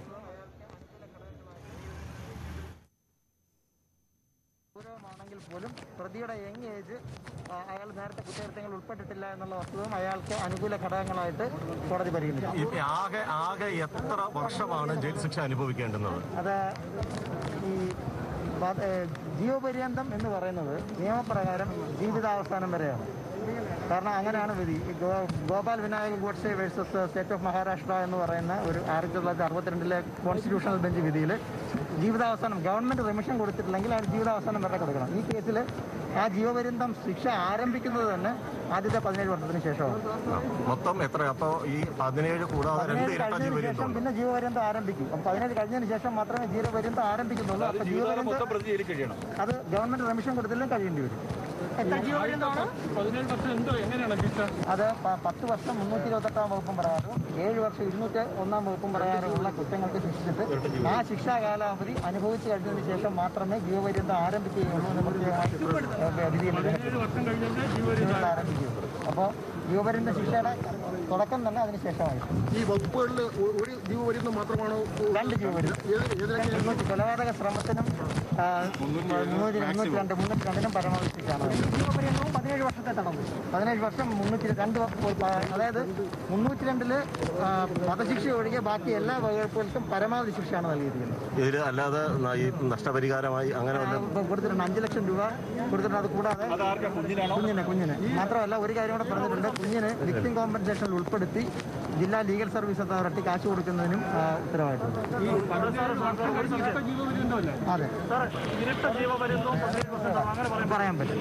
ഗൗരവമാണെങ്കിൽ പോലും പ്രതിയുടെ യങ് ഏജ് ആ, അയാൾ നേരത്തെ കുറ്റകൃത്യങ്ങൾ ഉൾപ്പെട്ടിട്ടില്ല എന്നുള്ള വസ്തുതയും അയാൾക്ക് അനുകൂല ഘടകങ്ങളായിട്ട് കോടതി പരിഗണിച്ചു ഈ ആകെ ആകെ എത്ര വർഷമാണ് ജയിൽ ശിക്ഷ അനുഭവിക്കേണ്ടുന്നത് അത് ഈ വ- ഏ, ജീവപര്യന്തം എന്ന് പറയുന്നത് നിയമപ്രകാരം ജീവിതാവസാനം വരെയാണ് കാരണം അങ്ങനെയാണ് വിധി ഈ ഗോ- Gopal Vinayak Godse versus state of Maharashtra എന്ന് പറയുന്ന ഒരു ആയിരത്തി തൊള്ളായിരത്തി അറുപത്തിരണ്ടിലെ കോൺസ്റ്റിറ്റ്യൂഷണൽ ബെഞ്ച് വിധിയിൽ ജീവിതാവസാനം ഗവൺമെന്റ് റിമിഷൻ കൊടുത്തിട്ടില്ലെങ്കിൽ അയാൾ ജീവിതാവസാനം വരെ കൊടുക്കണം ഈ കേസിൽ ആ ജീവപര്യന്തം ശിക്ഷ ആരംഭിക്കുന്നത് തന്നെ ആദ്യത്തെ പതിനേഴ് വർഷത്തിന് ശേഷമാണ് മൊത്തം എത്ര അപ്പോ ഈ പതിനേഴ് കൂടാതെ രണ്ട് പതിനേഴ് ഇരട്ട കഴിഞ്ഞതിന് ജീവനം ശേഷം പിന്നെ ജീവപര്യന്തം ആരംഭിക്കും അപ്പം പതിനേഴ് കഴിഞ്ഞതിന് ശേഷം മാത്രമേ ജീവപര്യന്തം ആരംഭിക്കുന്നുള്ളൂ അപ്പൊ ജീവപര്യന്തം അത് ഗവൺമെന്റ് റെമിഷൻ കൊടുത്തില്ലെങ്കിൽ കഴിയേണ്ടി വരും എത്ര ജീവപര്യന്തമാണ് പതിനേഴ് വർഷം എന്തോ എങ്ങനെയാണ് ശിക്ഷ അത് പ- പത്ത് വർഷം മുന്നൂറ്റി ഇരുപത്തെട്ടാം വകുപ്പും പ്രകാരവും ഏഴ് വർഷം ഇരുന്നൂറ്റി ഒന്നാം വകുപ്പും പ്രകാരമുള്ള കുറ്റങ്ങൾക്ക് ശിക്ഷിച്ചിട്ട് ആ ശിക്ഷാ കാലാവധി അനുഭവിച്ചു കഴിഞ്ഞതിന് ശേഷം മാത്രമേ ജീവപര്യന്തം ആരംഭിക്കുകയുള്ളൂ എന്ന് പ്രത്യേകമായി വിധിയിൽ വർഷം കഴിഞ്ഞിട്ട് ജീവൻ ജീവപര്യന്തം ആരംഭിക്കുകയുള്ളൂ അപ്പോൾ ജീവപര്യന്ത ശിക്ഷയുടെ തുടക്കം തന്നെ അതിന് ശേഷമായിരിക്കും ഈ വകുപ്പുകളിൽ ഒരു ജീവപര്യന്തം മാത്രമാണോ രണ്ട് ജീവപര്യന്തം മുന്നൂറ്റി കൊലപാതക ശ്രമത്തിനും ആ, മുന്നൂറ്റി മുന്നൂറ്റി രണ്ട് മുന്നൂറ്റി രണ്ടിനും പരമാവധി ശിക്ഷയാണ് പതിനേഴ് വർഷത്തെ തടവ് പതിനേഴ് വർഷം മുന്നൂറ്റി രണ്ട് വ- പ- അതായത് മുന്നൂറ്റി രണ്ടില് ആ, വധശിക്ഷ ഒഴികെ ബാക്കി എല്ലാ വകുപ്പുകൾക്കും പരമാവധി ശിക്ഷയാണ് നൽകിയിരിക്കുന്നത് ഇതിൽ അല്ലാതെ ന- ഈ നഷ്ടപരിഹാരമായി അങ്ങനെ വല്ല ഇപ്പം കൊടുത്തിട്ടുണ്ട് അഞ്ച് ലക്ഷം രൂപ കൊടുത്തിട്ടുണ്ട് അത് കൂടാതെ കുഞ്ഞിന് കുഞ്ഞിന് മാത്രമല്ല ഒരു കാര്യം കൂടെ പറഞ്ഞിട്ടുണ്ട് കുഞ്ഞിന് വിക്ടിം കോമ്പൻസേഷനിൽ ഉൾപ്പെടുത്തി ജില്ലാ ലീഗൽ സർവീസ് അതോറിറ്റി കാശ് കൊടുക്കുന്നതിനും ആ, ഉത്തരവായിട്ടുണ്ട് ഇരട്ട ജീവപര്യന്തമല്ലേ അതെ ഇരട്ട ജീവപര്യന്തവും പതിനേഴ് വർഷം അങ്ങനെ പറയാൻ പറ്റും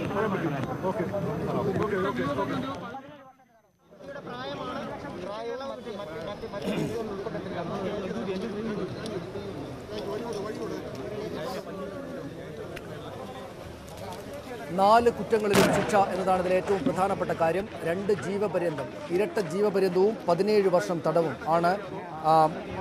നാല് കുറ്റങ്ങളിലും ശിക്ഷ എന്നതാണ് ഇതിലെ ഏറ്റവും പ്രധാനപ്പെട്ട കാര്യം രണ്ട് ജീവപര്യന്തം ഇരട്ട ജീവപര്യന്തവും പതിനേഴ് വർഷം തടവും ആണ് ആ,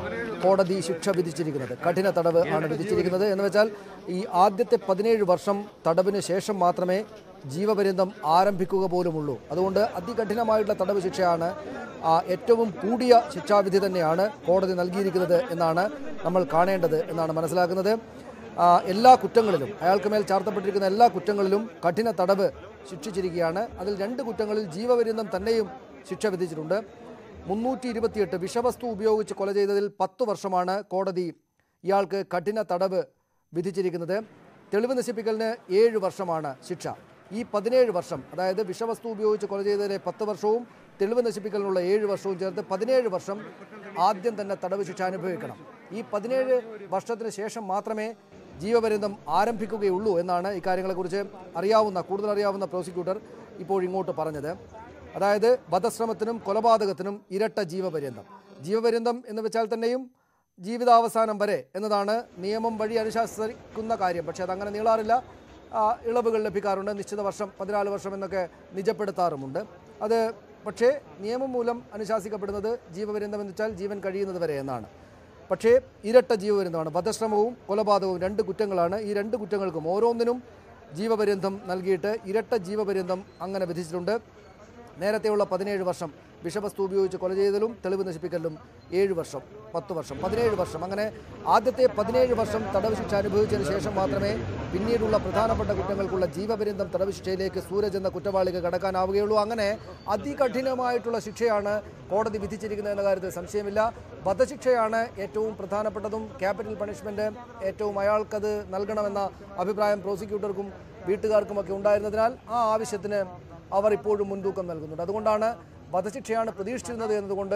കോടതി ശിക്ഷ വിധിച്ചിരിക്കുന്നത് കഠിന തടവ് ആണ് വിധിച്ചിരിക്കുന്നത് എന്ന് വെച്ചാൽ ഈ ആദ്യത്തെ പതിനേഴ് വർഷം തടവിന് ശേഷം മാത്രമേ ജീവപര്യന്തം ആരംഭിക്കുക പോലുമുള്ളൂ അതുകൊണ്ട് അതികഠിനമായിട്ടുള്ള തടവ് ശിക്ഷയാണ് ആ, ഏറ്റവും കൂടിയ ശിക്ഷാവിധി തന്നെയാണ് കോടതി നൽകിയിരിക്കുന്നത് എന്നാണ് നമ്മൾ കാണേണ്ടത് എന്നാണ് മനസ്സിലാക്കുന്നത് ആ, എല്ലാ കുറ്റങ്ങളിലും അയാൾക്ക് മേൽ ചാർത്തപ്പെട്ടിരിക്കുന്ന എല്ലാ കുറ്റങ്ങളിലും കഠിന തടവ് ശിക്ഷിച്ചിരിക്കുകയാണ് അതിൽ രണ്ട് കുറ്റങ്ങളിൽ ജീവപര്യന്തം തന്നെയും ശിക്ഷ വിധിച്ചിട്ടുണ്ട് മുന്നൂറ്റി ഇരുപത്തിയെട്ട് വിഷവസ്തു ഉപയോഗിച്ച് കൊല ചെയ്തതിൽ പത്ത് വർഷമാണ് കോടതി ഇയാൾക്ക് കഠിന തടവ് വിധിച്ചിരിക്കുന്നത് തെളിവ് നശിപ്പിക്കലിന് ഏഴ് വർഷമാണ് ശിക്ഷ ഈ പതിനേഴ് വർഷം അതായത് വിഷവസ്തു ഉപയോഗിച്ച് കൊല ചെയ്തതിലെ പത്ത് വർഷവും തെളിവ് നശിപ്പിക്കലിനുള്ള ഏഴ് വർഷവും ചേർത്ത് പതിനേഴ് വർഷം ആദ്യം തന്നെ തടവ് ശിക്ഷ അനുഭവിക്കണം ഈ പതിനേഴ് വർഷത്തിന് ശേഷം മാത്രമേ ജീവപര്യന്തം ആരംഭിക്കുകയുള്ളൂ എന്നാണ് ഇക്കാര്യങ്ങളെക്കുറിച്ച് അറിയാവുന്ന കൂടുതൽ അറിയാവുന്ന പ്രോസിക്യൂട്ടർ ഇപ്പോൾ ഇങ്ങോട്ട് പറഞ്ഞത് അതായത് വധശ്രമത്തിനും കൊലപാതകത്തിനും ഇരട്ട ജീവപര്യന്തം ജീവപര്യന്തം എന്ന് വെച്ചാൽ തന്നെയും ജീവിതാവസാനം വരെ എന്നതാണ് നിയമം വഴി അനുശാസിക്കുന്ന കാര്യം പക്ഷേ അതങ്ങനെ നീളാറില്ല ആ, ഇളവുകൾ ലഭിക്കാറുണ്ട് നിശ്ചിത വർഷം പതിനാല് വർഷം എന്നൊക്കെ നിജപ്പെടുത്താറുമുണ്ട് അത് പക്ഷേ നിയമം മൂലം അനുശാസിക്കപ്പെടുന്നത് ജീവപര്യന്തം എന്ന് വെച്ചാൽ ജീവൻ കഴിയുന്നത് വരെ എന്നാണ് പക്ഷേ ഇരട്ട ജീവപര്യന്തമാണ് വധശ്രമവും കൊലപാതകവും രണ്ട് കുറ്റങ്ങളാണ് ഈ രണ്ട് കുറ്റങ്ങൾക്കും ഓരോന്നിനും ജീവപര്യന്തം നൽകിയിട്ട് ഇരട്ട ജീവപര്യന്തം അങ്ങനെ വിധിച്ചിട്ടുണ്ട് നേരത്തെയുള്ള പതിനേഴ് വർഷം വിഷവസ്തു ഉപയോഗിച്ച് കൊല ചെയ്തലും തെളിവ് നശിപ്പിക്കലും ഏഴ് വർഷം പത്ത് വർഷം പതിനേഴ് വർഷം അങ്ങനെ ആദ്യത്തെ പതിനേഴ് വർഷം തടവ് ശിക്ഷ അനുഭവിച്ചതിന് ശേഷം മാത്രമേ പിന്നീടുള്ള പ്രധാനപ്പെട്ട കുറ്റങ്ങൾക്കുള്ള ജീവപര്യന്തം തടവ് ശിക്ഷയിലേക്ക് സൂരജ് എന്ന കുറ്റവാളിക്ക് കടക്കാനാവുകയുള്ളൂ അങ്ങനെ അതികഠിനമായിട്ടുള്ള ശിക്ഷയാണ് കോടതി വിധിച്ചിരിക്കുന്നത് എന്ന കാര്യത്തിൽ സംശയമില്ല വധശിക്ഷയാണ് ഏറ്റവും പ്രധാനപ്പെട്ടതും ക്യാപിറ്റൽ പണിഷ്മെന്റ് ഏറ്റവും അയാൾക്കത് നൽകണമെന്ന അഭിപ്രായം പ്രോസിക്യൂട്ടർക്കും വീട്ടുകാർക്കുമൊക്കെ ഉണ്ടായിരുന്നതിനാൽ ആ ആവശ്യത്തിന് അവർ ഇപ്പോഴും മുൻതൂക്കം നൽകുന്നുണ്ട് അതുകൊണ്ടാണ് വധശിക്ഷയാണ് പ്രതീക്ഷിച്ചിരുന്നത് എന്നതുകൊണ്ട്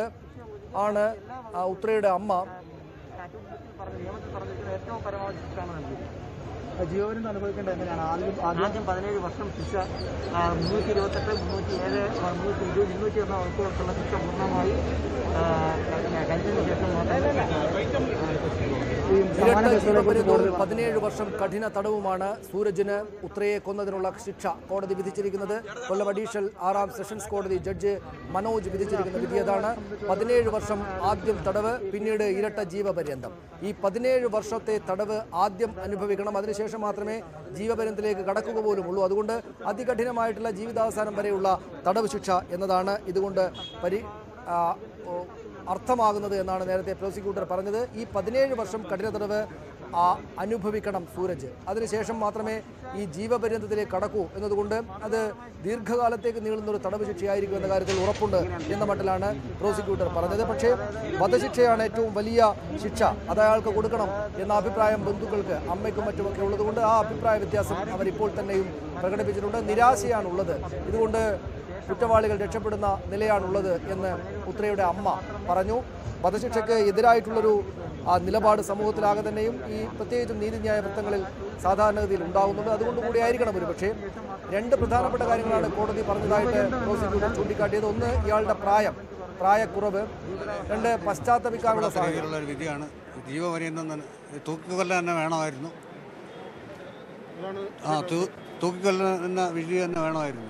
ആണ് ആ ഉത്രയുടെ അമ്മ പറഞ്ഞ നിയമത്തിൽ പറഞ്ഞിരിക്കുന്ന ഏറ്റവും പരമാവധി ശിക്ഷയാണ് നൽകിയത് ജീവപര്യന്തം അനുഭവിക്കേണ്ടത് എങ്ങനെയാണ് ആദ്യം ആദ്യം പതിനേഴ് വർഷം ശിക്ഷ ആ, മുന്നൂറ്റി ഇരുപത്തെട്ട് മുന്നൂറ്റി ഏഴ് ആ, മുന്നൂറ്റി ഇരുപത് ഇരുന്നൂറ്റി ഒന്ന് വകുപ്പുകൾക്കുള്ള ശിക്ഷ പൂർണ്ണമായി ആ, കഴിഞ്ഞ- കഴിഞ്ഞതിന് ശേഷം മാത്രമേ ഇരട്ട ഇരട്ട ജീവപര്യന്തവും പതിനേഴ് വർഷം കഠിന തടവുമാണ് സൂരജിന് ഉത്രയെ കൊന്നതിനുള്ള ശിക്ഷ കോടതി വിധിച്ചിരിക്കുന്നത് കൊല്ലം അഡീഷണൽ ആറാം സെഷൻസ് കോടതി ജഡ്ജ് മനോജ് വിധിച്ചിരിക്കുന്ന വിധി അതാണ് പതിനേഴ് വർഷം ആദ്യം തടവ് പിന്നീട് ഇരട്ട ജീവപര്യന്തം ഈ പതിനേഴ് വർഷത്തെ തടവ് ആദ്യം അനുഭവിക്കണം അതിനുശേഷം മാത്രമേ ജീവപര്യന്തത്തിലേക്ക് കടക്കുക പോലുമുള്ളൂ അതുകൊണ്ട് അതികഠിനമായിട്ടുള്ള ജീവിതാവസാനം വരെയുള്ള തടവ് ശിക്ഷ എന്നതാണ് ഇതുകൊണ്ട് പരി ആ, ഓ, അർത്ഥമാകുന്നത് എന്നാണ് നേരത്തെ പ്രോസിക്യൂട്ടർ പറഞ്ഞത് ഈ പതിനേഴ് വർഷം കഠിന തടവ് ആ, അനുഭവിക്കണം സൂരജ് അതിനുശേഷം മാത്രമേ ഈ ജീവപര്യന്തത്തിലേക്ക് കടക്കൂ എന്നതുകൊണ്ട് അത് ദീർഘകാലത്തേക്ക് നീളുന്ന ഒരു തടവ് ശിക്ഷയായിരിക്കും എന്ന കാര്യത്തിൽ ഉറപ്പുണ്ട് എന്ന മട്ടിലാണ് പ്രോസിക്യൂട്ടർ പറഞ്ഞത് പക്ഷേ വധശിക്ഷയാണ് ഏറ്റവും വലിയ ശിക്ഷ അത് അയാൾക്ക് കൊടുക്കണം എന്ന അഭിപ്രായം ബന്ധുക്കൾക്ക് അമ്മയ്ക്കും മറ്റുമൊക്കെ ഉള്ളതുകൊണ്ട് ആ അഭിപ്രായ വ്യത്യാസം അവർ ഇപ്പോൾ തന്നെയും പ്രകടിപ്പിച്ചിട്ടുണ്ട് നിരാശയാണുള്ളത് ഇതുകൊണ്ട് കുറ്റവാളികൾ രക്ഷപ്പെടുന്ന നിലയാണുള്ളത് എന്ന് ഉത്രയുടെ അമ്മ പറഞ്ഞു വധശിക്ഷയ്ക്ക് എതിരായിട്ടുള്ളൊരു ആ നിലപാട് സമൂഹത്തിലാകെ തന്നെയും ഈ പ്രത്യേകിച്ചും നീതിന്യായ വൃത്തങ്ങളിൽ സാധാരണഗതിയിൽ ഉണ്ടാകുന്നുണ്ട് അതുകൊണ്ട് കൂടിയായിരിക്കണം ഒരു പക്ഷേ രണ്ട് പ്രധാനപ്പെട്ട കാര്യങ്ങളാണ് കോടതി പറഞ്ഞതായിട്ട് പ്രോസിക്യൂട്ടർ ചൂണ്ടിക്കാട്ടിയത് ഒന്ന് ഇയാളുടെ പ്രായം പ്രായക്കുറവ് രണ്ട് പശ്ചാത്തപിക്കാനുള്ള സാഹചര്യം ഉള്ള ഒരു വിധിയാണ് ജീവപര്യന്തം തന്നെ തൂക്കിക്കൊല്ലം തന്നെ വേണമായിരുന്നു ആ തൂ തൂക്കിക്കൊല്ലം എന്ന വിധി തന്നെ വേണമായിരുന്നു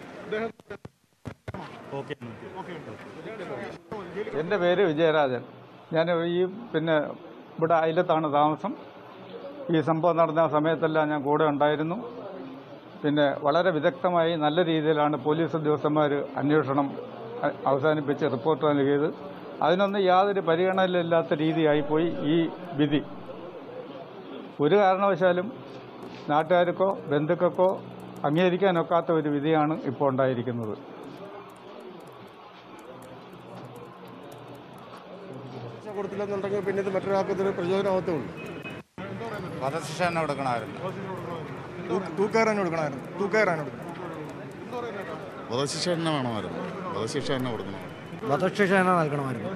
എൻ്റെ പേര് വിജയരാജൻ ഞാൻ ഈ പിന്നെ ഇവിടെ അയലത്താണ് താമസം ഈ സംഭവം നടന്ന സമയത്തെല്ലാം ഞാൻ കൂടെ ഉണ്ടായിരുന്നു പിന്നെ വളരെ വിദഗ്ധമായി നല്ല രീതിയിലാണ് പോലീസ് ഉദ്യോഗസ്ഥന്മാർ അന്വേഷണം അ- അവസാനിപ്പിച്ച് റിപ്പോർട്ട് നൽകിയത് അതിനൊന്നും യാതൊരു പരിഗണനയില്ലാത്ത രീതിയായിപ്പോയി ഈ വിധി ഒരു കാരണവശാലും നാട്ടുകാർക്കോ ബന്ധുക്കൾക്കോ അംഗീകരിക്കാനൊക്കാത്ത ഒരു വിധിയാണ് ഇപ്പോൾ ഉണ്ടായിരിക്കുന്നത് ശിക്ഷ കൊടുത്തില്ലെന്നുണ്ടെങ്കിൽ പിന്നെ ഇത് മറ്റൊരാൾക്ക് ഇതൊരു പ്രചോദനമാകത്തുള്ളൂ വധശിക്ഷ തന്നെ കൊടുക്കണമായിരുന്നു തൂക്കാറാൻ കൊടുക്കണമായിരുന്നു തൂക്കാറാൻ കൊടുക്കണം വധശിക്ഷ തന്നെ വേണമായിരുന്നു വധശിക്ഷ തന്നെ കൊടുക്കണം വധശിക്ഷ തന്നെ നൽകണമായിരുന്നു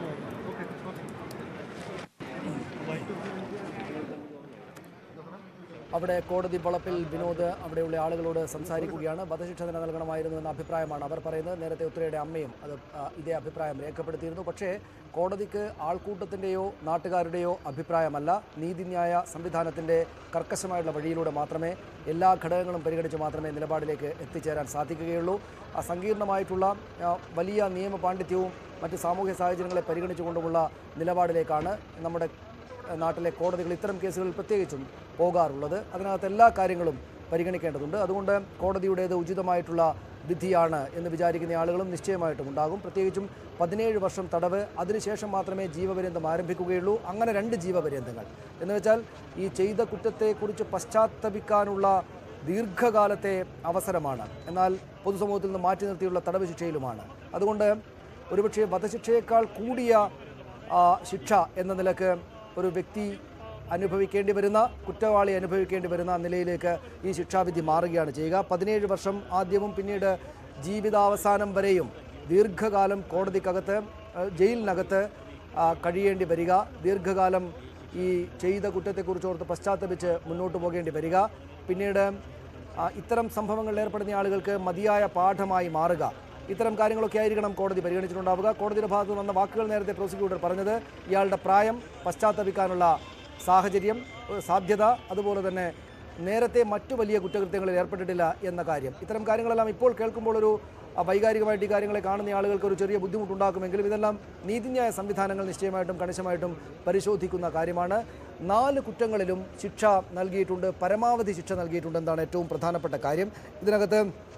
അവിടെ കോടതി വളപ്പിൽ വിനോദ് അവിടെയുള്ള ആളുകളോട് സംസാരിക്കുകയാണ് വധശിക്ഷ തന്നെ നൽകണമായിരുന്നു എന്ന അഭിപ്രായമാണ് അവർ പറയുന്നത് നേരത്തെ ഉത്തരയുടെ അമ്മയും അത് ആ, ഇതേ അഭിപ്രായം രേഖപ്പെടുത്തിയിരുന്നു പക്ഷേ കോടതിക്ക് ആൾക്കൂട്ടത്തിൻ്റെയോ നാട്ടുകാരുടെയോ അഭിപ്രായമല്ല നീതിന്യായ സംവിധാനത്തിൻ്റെ കർക്കശമായുള്ള വഴിയിലൂടെ മാത്രമേ എല്ലാ ഘടകങ്ങളും പരിഗണിച്ച് മാത്രമേ നിലപാടിലേക്ക് എത്തിച്ചേരാൻ സാധിക്കുകയുള്ളൂ ആ സങ്കീർണമായിട്ടുള്ള ആ, വലിയ നിയമ പാണ്ഡിത്യവും മറ്റ് സാമൂഹ്യ സാഹചര്യങ്ങളെ പരിഗണിച്ചുകൊണ്ടുമുള്ള നിലപാടിലേക്കാണ് നമ്മുടെ നാട്ടിലെ കോടതികൾ ഇത്തരം കേസുകളിൽ പ്രത്യേകിച്ചും പോകാറുള്ളത് അതിനകത്ത് എല്ലാ കാര്യങ്ങളും പരിഗണിക്കേണ്ടതുണ്ട് അതുകൊണ്ട് കോടതിയുടേത് ഉചിതമായിട്ടുള്ള വിധിയാണ് എന്ന് വിചാരിക്കുന്ന ആളുകളും നിശ്ചയമായിട്ടും ഉണ്ടാകും പ്രത്യേകിച്ചും പതിനേഴ് വർഷം തടവ് അതിനുശേഷം മാത്രമേ ജീവപര്യന്തം ആരംഭിക്കുകയുള്ളൂ അങ്ങനെ രണ്ട് ജീവപര്യന്തങ്ങൾ എന്ന് വെച്ചാൽ ഈ ചെയ്ത കുറ്റത്തെക്കുറിച്ച് പശ്ചാത്തപിക്കാനുള്ള ദീർഘകാലത്തെ അവസരമാണ് എന്നാൽ പൊതുസമൂഹത്തിൽ നിന്ന് മാറ്റി നിർത്തിയുള്ള തടവ് ശിക്ഷയിലുമാണ് അതുകൊണ്ട് ഒരുപക്ഷെ വധശിക്ഷയേക്കാൾ കൂടിയ ആ, ശിക്ഷ എന്ന നിലക്ക് ഒരു വ്യക്തി അനുഭവിക്കേണ്ടി വരുന്ന കുറ്റവാളി അനുഭവിക്കേണ്ടി വരുന്ന നിലയിലേക്ക് ഈ ശിക്ഷാവിധി മാറുകയാണ് ചെയ്യുക പതിനേഴ് വർഷം ആദ്യവും പിന്നീട് ജീവിതാവസാനം വരെയും ദീർഘകാലം കോടതിക്കകത്ത് ആ, ജയിലിനകത്ത് ആ, കഴിയേണ്ടി വരിക ദീർഘകാലം ഈ ചെയ്ത കുറ്റത്തെക്കുറിച്ച് ഓർത്ത് പശ്ചാത്തപിച്ച് മുന്നോട്ട് പോകേണ്ടി വരിക പിന്നീട് ആ, ഇത്തരം സംഭവങ്ങളിൽ ഏർപ്പെടുന്ന ആളുകൾക്ക് മതിയായ പാഠമായി മാറുക ഇത്തരം കാര്യങ്ങളൊക്കെ ആയിരിക്കണം കോടതി പരിഗണിച്ചിട്ടുണ്ടാവുക കോടതിയുടെ ഭാഗത്ത് വന്ന വാക്കുകൾ നേരത്തെ പ്രോസിക്യൂട്ടർ പറഞ്ഞത് ഇയാളുടെ പ്രായം പശ്ചാത്തപിക്കാനുള്ള സാഹചര്യം ഏഹ് സാധ്യത അതുപോലെ തന്നെ നേരത്തെ മറ്റു വലിയ കുറ്റകൃത്യങ്ങളിൽ ഏർപ്പെട്ടിട്ടില്ല എന്ന കാര്യം ഇത്തരം കാര്യങ്ങളെല്ലാം ഇപ്പോൾ കേൾക്കുമ്പോൾ ഒരു ആ, വൈകാരികമായിട്ട് ഈ കാര്യങ്ങളെ കാണുന്ന ആളുകൾക്ക് ഒരു ചെറിയ ബുദ്ധിമുട്ടുണ്ടാക്കുമെങ്കിലും ഇതെല്ലാം നീതിന്യായ സംവിധാനങ്ങൾ നിശ്ചയമായിട്ടും കണിശമായിട്ടും പരിശോധിക്കുന്ന കാര്യമാണ് നാല് കുറ്റങ്ങളിലും ശിക്ഷ നൽകിയിട്ടുണ്ട് പരമാവധി ശിക്ഷ നൽകിയിട്ടുണ്ട് എന്നാണ് ഏറ്റവും പ്രധാനപ്പെട്ട കാര്യം ഇതിനകത്ത്